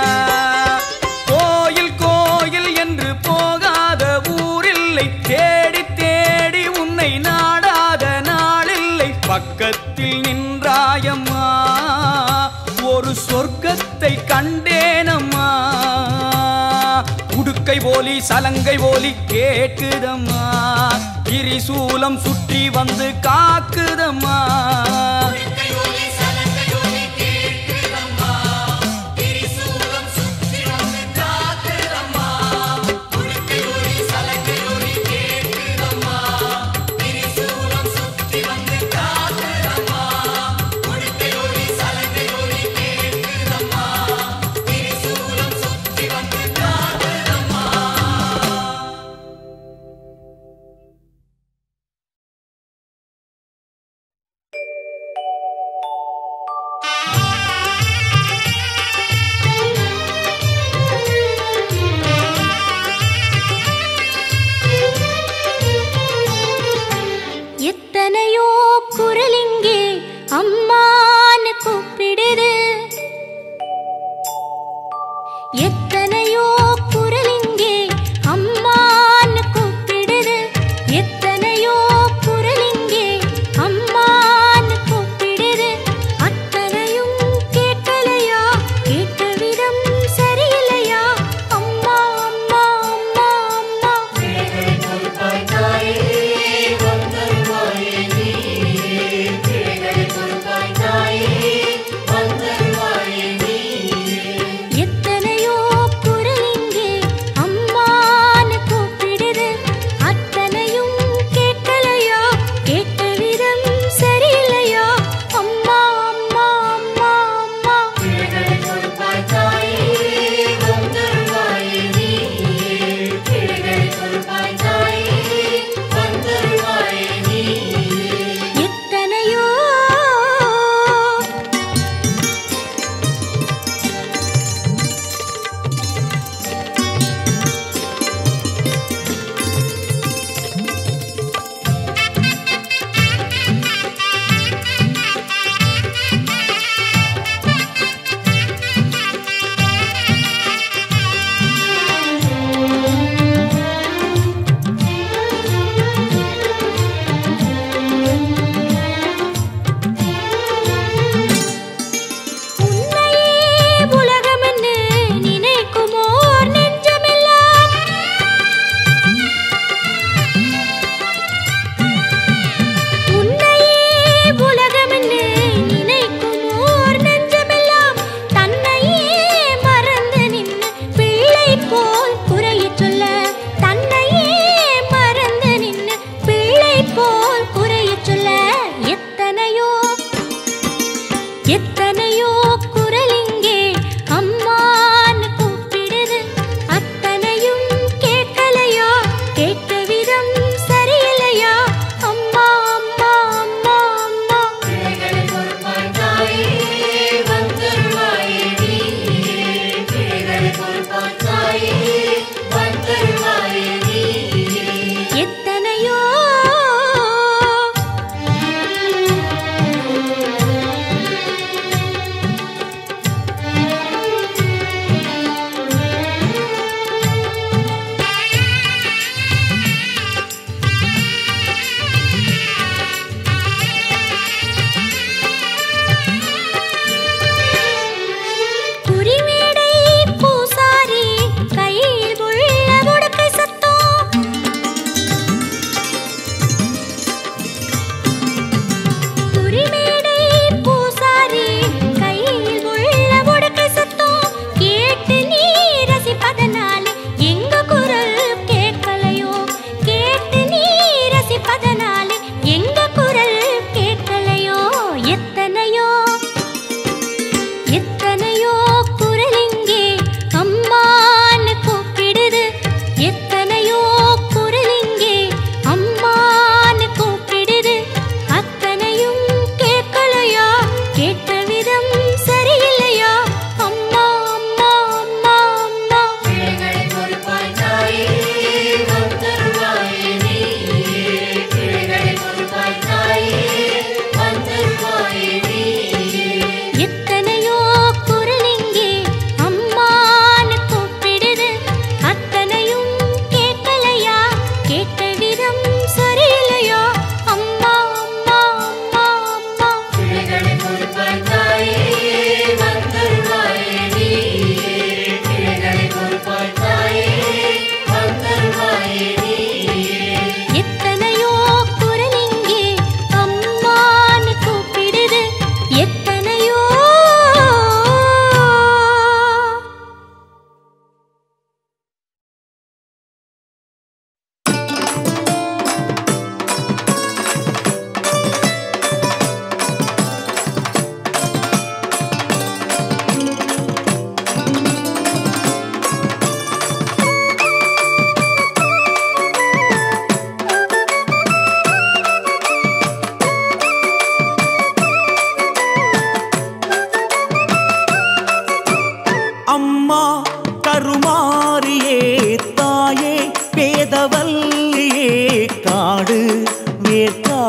கோயில் கோயில் என்று போகாத ஊரில்லை தேடி தேடி உன்னை நாடாத நாளில்லை பக்கத்தில் நின்றாயம்மா ஒரு சொர்க்கத்தை கண்டேனம்மா உடுக்கை போலி சலங்கை போலி கேட்குதம்மா திரிசூலம் சுற்றி வந்து காக்குதம்மா
உடுக்கையோலி சலங்கையோலி கேட்குதம்மா திரிசூலம் சுற்றி வந்து காக்குதம்மா உடுக்கையோலி சலங்கையோலி கேட்குதம்மா திரிசூலம் சுற்றி வந்து காக்குதம்மா உடுக்கையோலி சலங்கையோலி கேட்குதம்மா திரிசூலம் சுற்றி வந்து காக்குதம்மா
எத்தனையோ குரலிங்கே அம்மான்னு கூப்பிடுது எத்தனையோ குரலிங்கே அம்மான்னு கூப்பிடுது எத்தனையோ குரலிங்கே அம்மான்னு கூப்பிடுது அத்தனையும் கேட்கலையா கேட்ட விதம் சரியில்லையா அம்மா அம்மா அம்மா அம்மா
தாயே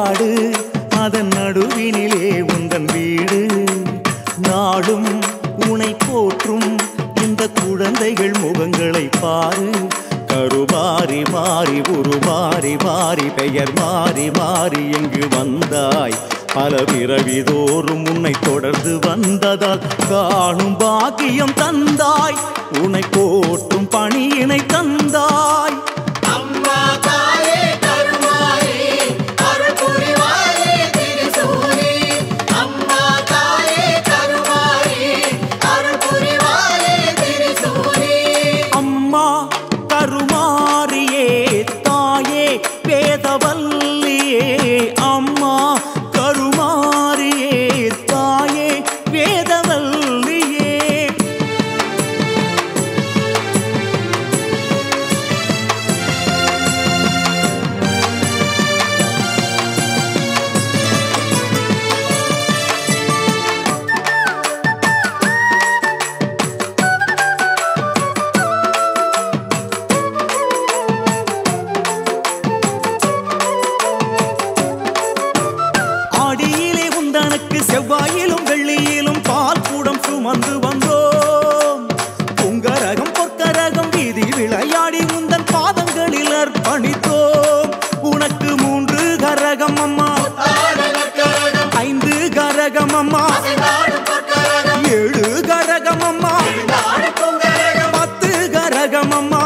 காடு அதன் நடுவினிலே உந்தன் வீடு நாடும் உனை போற்றும் இந்த குழந்தைகள் முகங்களை பாரு கருமாறி மாறி உருமாறி மாறி பெயர் மாறி மாறி எங்கு வந்தாய் பல பிறவிதோறும் உன்னை தொடர்ந்து வந்ததால் காணும் பாக்கியம் தந்தாய் உன்னை போற்றும் பணியினை தந்தாய்
அம்மா தாயே கருமாரி அருள் புரிவாயே திருசூரி அம்மா தாயே கருமாரி அருள் புரிவாயே திருசூரி
அம்மா கருமாரியே தாயே வேதவல்லியே அம்மா கருமாரியே தாயே வேதவல்லியே ஆடியிலே உந்தனுக்கு செவ்வாயிலும் வெள்ளியிலும் பால் கூடம் சுமந்து வந்தோம் பொங்கரகம் பொற்கரகம் வீதி விளையாடி உந்தன் பாதங்களில் அர்ப்பணித்தோம் உனக்கு மூன்று கரகம் அம்மா ஐந்து கரகம் அம்மா ஏழு கரகம் அம்மா பத்து கரகம் அம்மா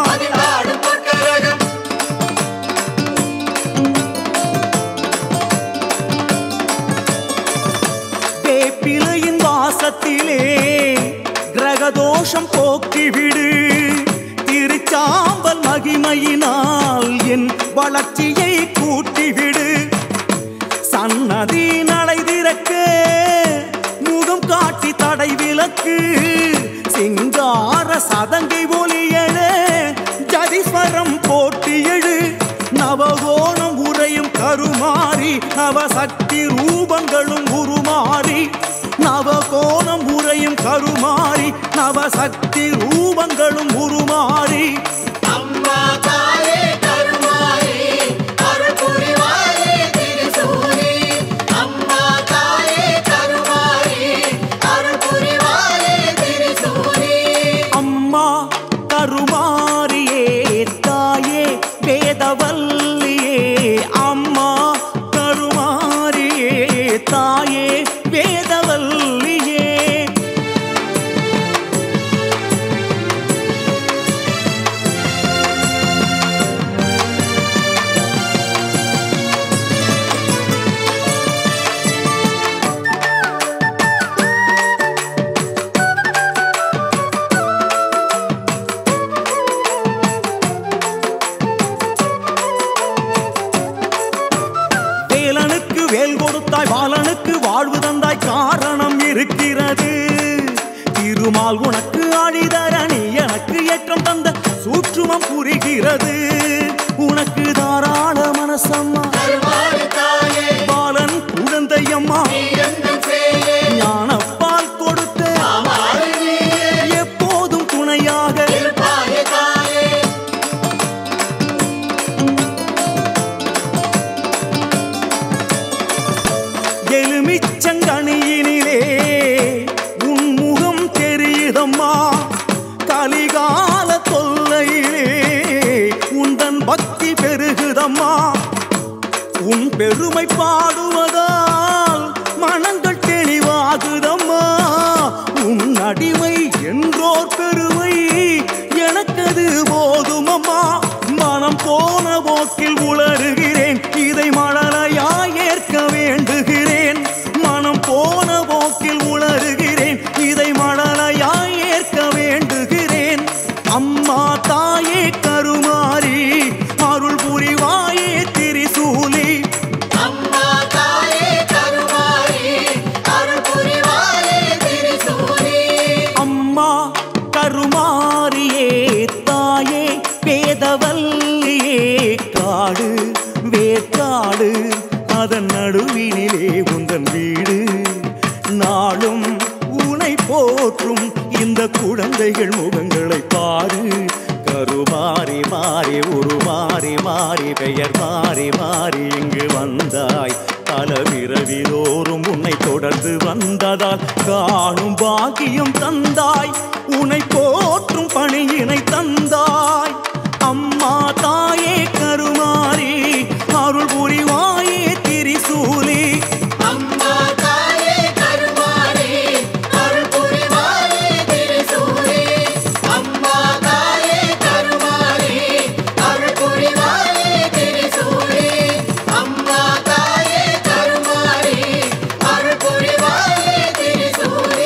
வேப்பிலையின் வாசத்திலே கிரகதோஷம் போக்கிவிடு திருச்சாம்பல் மகிமையினால் என் வளர்ச்சியை கூட்டிவிடு சன்னதி நடை திறக்க முகம் காட்டி தடை விலக்கு சிங்கார சதங்கை ஒலியழ ஜதீஸ்வரம் போட்டி எழு நவகோணம் உரையும் கருமாறி நவசக்தி ரூபங்களும் உருமாறி நவகோணம் உரையும் கருமாறி நவசக்தி ரூபங்களும் உருமாறி
அம்மா தாயே கருமாரி அருள் புரிவாயே திருசூரி அம்மா தாயே கருமாரி அருள் புரிவாயே திருசூரி
அம்மா கருமாரியே தாயே வேதவல்லியே அம்மா கருமாரியே தாயே வேதவல்லியே வேலனுக்கு வேல் கொடுத்தாய் பாலனுக்கு வாழ்வு தந்தாய் காரணம் இருக்கிறது திருமால் உனக்கு ஆழிதர நீ எனக்கு ஏற்றம் தந்த சூற்றுமம் புரிகிறது உனக்கு தாராள மனசம்மா
கருமாரி தாயே
பாலன் குழந்தையம்மா
எங்கள் சேயே
ஞானப்பால் கொடுத்த
மாமாரி நீயே
எப்போதும் துணையாக
இருப்பாயே தாயே
எலுமிச்சங்கனியினிலே உன் முகம் தெரியுதம்மா கலிகால தொல்லையிலே உந்தன் பக்தி பெருகுதம்மா உன் பெருமை பாடுவதால் மனங்கள் தெளிவாகுதம்மா உன் அடிமை என்றோர் பெருமை எனக்கது போதுமம்மா மனம் போன போக்கில் உளறுகிறேன் இதை மழலையாய் ஏற்க வேண்டுகிறேன் மனம் போன போக்கில் உளறுகிறேன் இதை மழலையாய் ஏற்க வேண்டுகிறேன் அம்மா தாயே கருமாரி அருள் புரிவாயே திரிசூலி
அம்மா தாயே கருமாரி அருள் புரிவாயே திருசூரி
அம்மா கருமாரியே தாயே வேதவல்லியே காடு வேற்காடு அதன் நடுவினிலே உந்தன் வீடு நாளும் உனை போற்றும் இந்த குழந்தைகள் முகங்களை பாரு கருமாறி மாறி உருமாறி மாறி பெயர் மாறி மாறி இங்கு வந்தாய் பல பிறவிதோறும் உன்னை தொடர்ந்து வந்ததால் காணும் பாக்கியம் தந்தாய் உன்னை போற்றும் பணியினை தந்தாய் அம்மா தாயே கருமாறி அருள் புரிவாயே திரிசூலி
அம்மா தாயே கருமாரி அருள் புரிவாயே திரிசூலி அம்மா தாயே கருமாரி அருள் புரிவாயே திரிசூலி அம்மா தாயே கருமாரி அருள் புரிவாயே திரிசூலி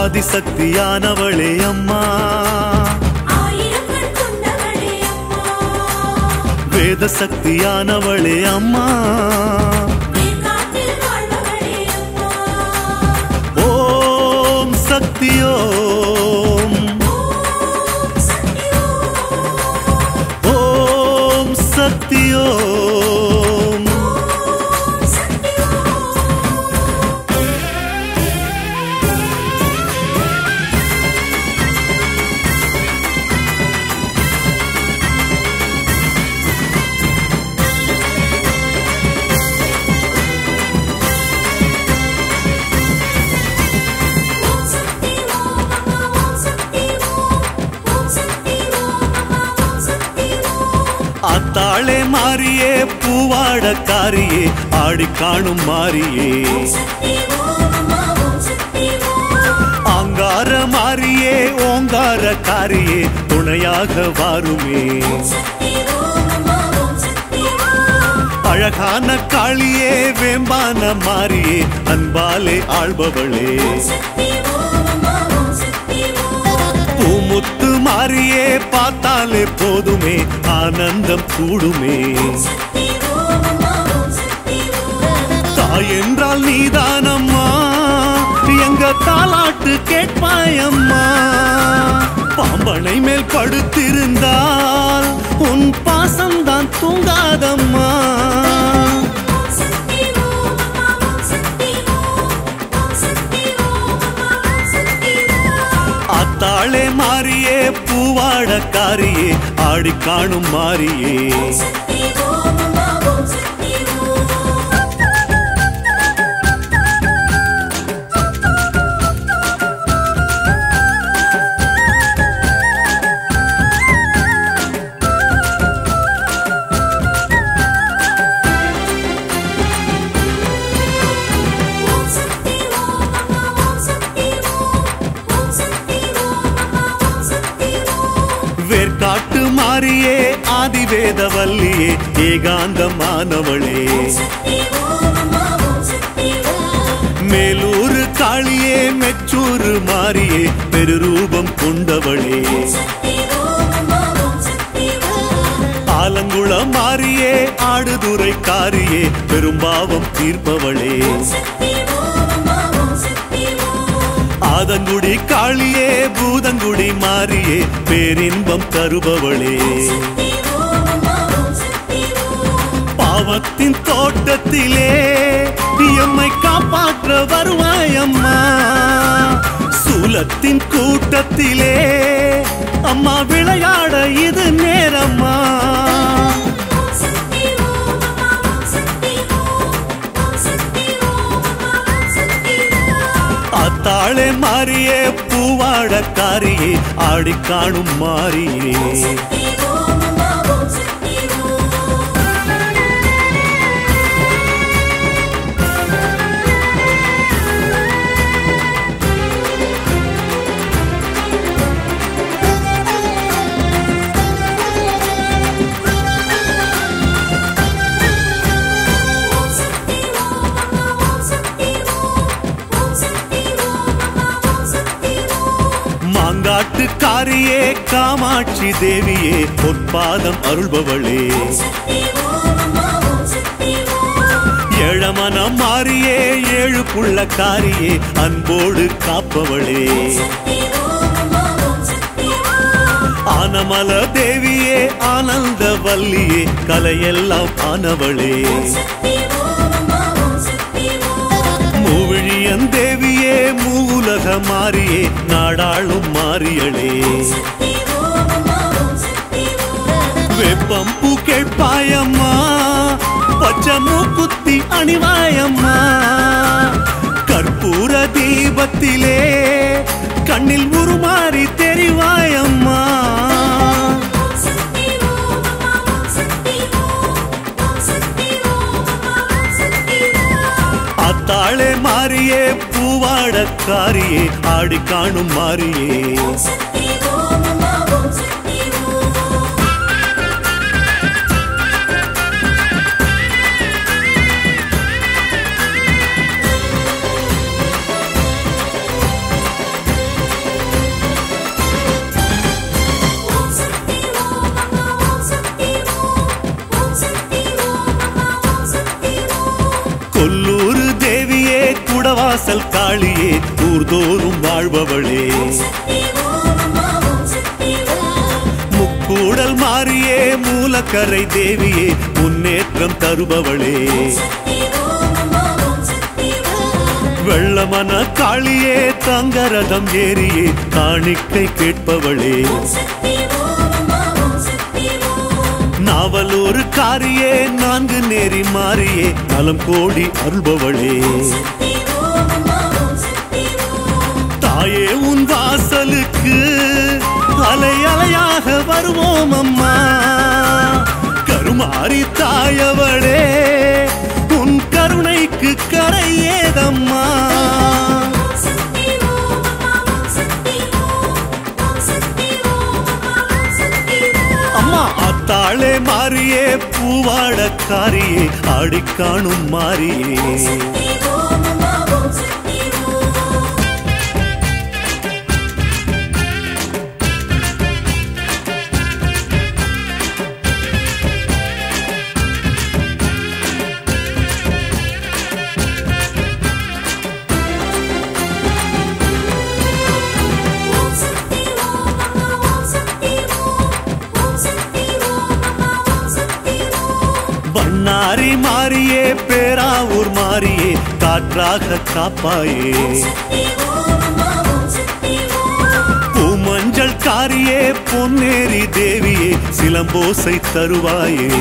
ஆதிசக்தியானவளே அம்மா
ஆயிரங்கள் கொண்டவளே அம்மா
வேத சக்தியானவளே அம்மா
வேர்க்காட்டில் வாழ்பவளே அம்மா
ஓம் சக்தி ஓம்
ஓம் சக்தி ஓம்
ஓம் சக்தி ஓம்
ஓம் சக்தி ஓம் ஓம் சக்தி ஓம் அம்மா ஓம் சக்தி ஓம் ஓம் சக்தி ஓம் அம்மா ஓம் சக்தி ஓம்
அத்தாளே மாறியே பூவாடக்காரியே ஆடி காணும் மாறியே
சக்தி ஓம் அம்மா ஓம் சக்தி ஓம்
ஆங்கார மாறியே ஓங்கார காரியே துணையாக வாருமே
சக்தி ஓம் அம்மா ஓம் சக்தி ஓம்
அழகான காளியே வேம்பான மாறியே அன்பாலே ஆள்பவளே
சக்தி ஓம் அம்மா ஓம் சக்தி ஓம்
பூமுத்து மாறியே பார்த்தாலே போதுமே ஆனந்தம் கூடுமே
சக்தி ஓம் அம்மா ஓம் சக்தி ஓம்
தாய் என்றால் நீதானம்மா எங்க தாலாட்டு கேட்பாயம்மா பாம்பனை மேல் படுத்திருந்தால் உன் பாசம்தான் தூங்காதம்மா
ஓம் சக்தி ஓம் அம்மா ஓம் சக்தி ஓம் ஓம் சக்தி ஓம் அம்மா ஓம் சக்தி ஓம்
அத்தாளே மாறியே பூவாடக்காரியே ஆடி காணும் மாறியே
சக்தி ஓம் அம்மா ஓம் சக்தி ஓம் ஓம் சக்தி ஓம் அம்மா ஓம் சக்தி ஓம் ஓம் சக்தி ஓம் அம்மா ஓம் சக்தி ஓம்
வேர்க்காட்டு மாறியே ஆதிவேத வல்லியே ஏகாந்தமானவளே
சக்தி ஓம் அம்மா ஓம் சக்தி ஓம்
மேலூரு காளியே மெச்சூரு மாறியே பெருரூபம் கொண்டவளே
சக்தி ஓம் அம்மா ஓம் சக்தி ஓம்
ஆலங்குளம் மாறியே ஆடுதுறை காரியே பெரும்பாவம் தீர்ப்பவளே
சக்தி ஓம் அம்மா ஓம் சக்தி ஓம்
ஆதங்குடி காளியே பூதங்குடி மாறியே பேரின்பம் தருபவளே
சக்தி ஓம் அம்மா ஓம் சக்தி ஓம்
பாவத்தின் தோட்டத்திலே எம்மை காப்பாற்ற வருவாயம்மா சூலத்தின் கூட்டத்திலே அம்மா விளையாட இது நேரம்மா
ஓம் சக்தி ஓம் அம்மா ஓம் சக்தி ஓம் ஓம் சக்தி ஓம் அம்மா ஓம் சக்தி ஓம்
அத்தாளே மாறியே பூவாடக்காரியே ஆடி காணும் மாறியே
சக்தி ஓம் அம்மா ஓம் சக்தி ஓம் ஓம் சக்தி ஓம் அம்மா ஓம் சக்தி ஓம் ஓம் சக்தி ஓம் அம்மா ஓம் சக்தி ஓம்
மாங்காட்டுக்காரியே காமாட்சி தேவியே பொற்பாதம் அருள்பவளே
சக்தி ஓம் அம்மா ஓம் சக்தி ஓம்
ஏழமனம் மாறியே ஏழு புள்ளக்காரியே அன்போடு காப்பவளே
சக்தி ஓம் அம்மா ஓம் சக்தி ஓம்
ஆனமல தேவியே ஆனந்த வல்லியே கலையெல்லாம் ஆனவளே
சக்தி ஓம் அம்மா ஓம் சக்தி ஓம்
மூவிழியன் தேவியே மூவுலக மாறியே நாடாளும் மாறியளே
சக்தி ஓம் அம்மா ஓம் சக்தி ஓம்
வெப்பம் பூ கேட்பாயம்மா பச்சை மூக்குத்தி அணிவாயம்மா கற்பூர தீபத்திலே கண்ணில் உருமாறி தெரிவாயம்மா
ஓம் சக்தி ஓம் அம்மா ஓம் சக்தி ஓம் ஓம் சக்தி ஓம் அம்மா ஓம் சக்தி ஓம்
அத்தாளே மாறியே பூவாடக்காரியே ஆடி காணும் மாறியே
ஓம் சக்தி ஓம் அம்மா ஓம் சக்தி ஓம்
குடவாசல் காளியே ஊர்தோறும் வாழ்பவளே முக்கூடல் மாறியே மூலக்கரை தேவியே முன்னேற்றம் தருபவளே வெள்ளமன காளியே தங்கரதம் ஏறியே காணிக்கை கேட்பவளே நாவலூர் காரியே நான்கு நேரி மாறியே நலம் கோடி அருள்பவளே தாயே உன் வாசலுக்கு அலை அலையாக வருவோம் அம்மா கருமாரி தாயவளே உன் கருணைக்கு கரை ஏதம்மா அம்மா அத்தாளே மாறியே பூவாடக்காரியே ஆடிக் காணும் மாறியே பண்ணாரி மாறியே பேராவூர் மாறியே காற்றாக காப்பாயே பூமஞ்சள் காரியே பொன்னேரி தேவியே சிலம்போசை தருவாயே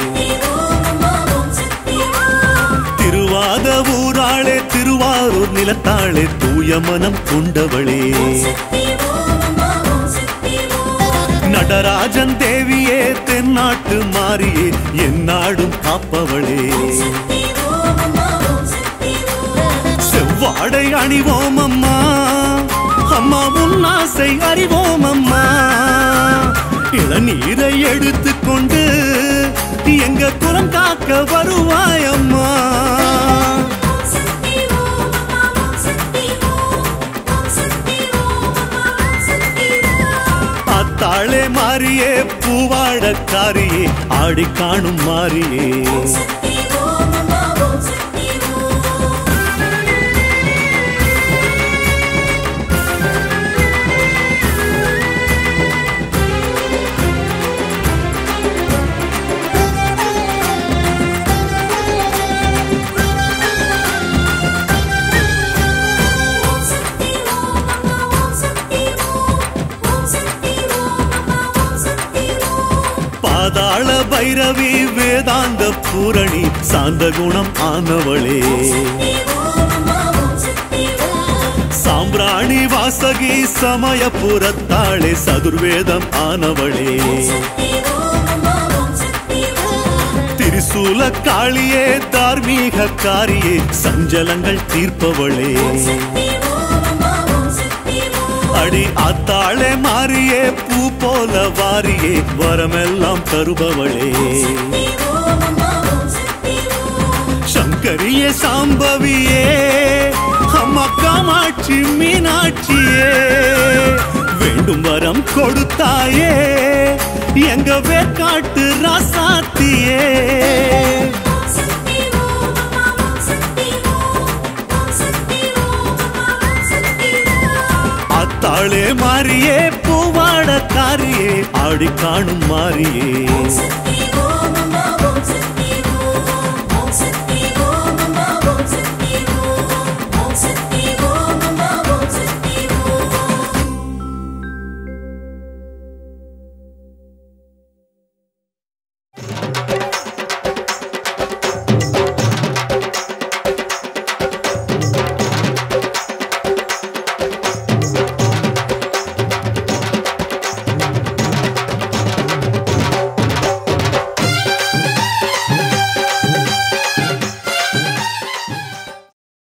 திருவாத ஊராளே திருவாரூர் நிலத்தாளே தூய மனம் கொண்டவளே நடராஜன் தேவியே தென்னாட்டு மாறியே எந்நாடும் காப்பவளே செவ்வாடை அணிவோம் அம்மா அம்மா உன் ஆசை அறிவோம் அம்மா இளநீரை எடுத்துக்கொண்டு எங்க குலம் காக்க வருவாய் அம்மா அத்தாளே மாறியே பூவாடக்காரியே ஆடி காணும் மாறியே பாதாள பைரவி வேதாந்த பூரணி சாந்த குணம் ஆனவளே சாம்பிராணி வாசகி சமயபுரத்தாளே சதுர்வேதம் ஆனவளே திரிசூல காளியே தார்மீக காரியே சஞ்சலங்கள் தீர்ப்பவளே அடி ஆத்தாளே மாறியே பூ போல வாரியே வரமெல்லாம் தருபவளே சங்கரியே சாம்பவியே அம்மா காமாட்சி மீனாட்சியே வேண்டும் வரம் கொடுத்தாயே எங்க வேக்காட்டு ராசாத்தியே அத்தாளே மாறியே பூவாடக்காரியே ஆடி காணும் மாறியே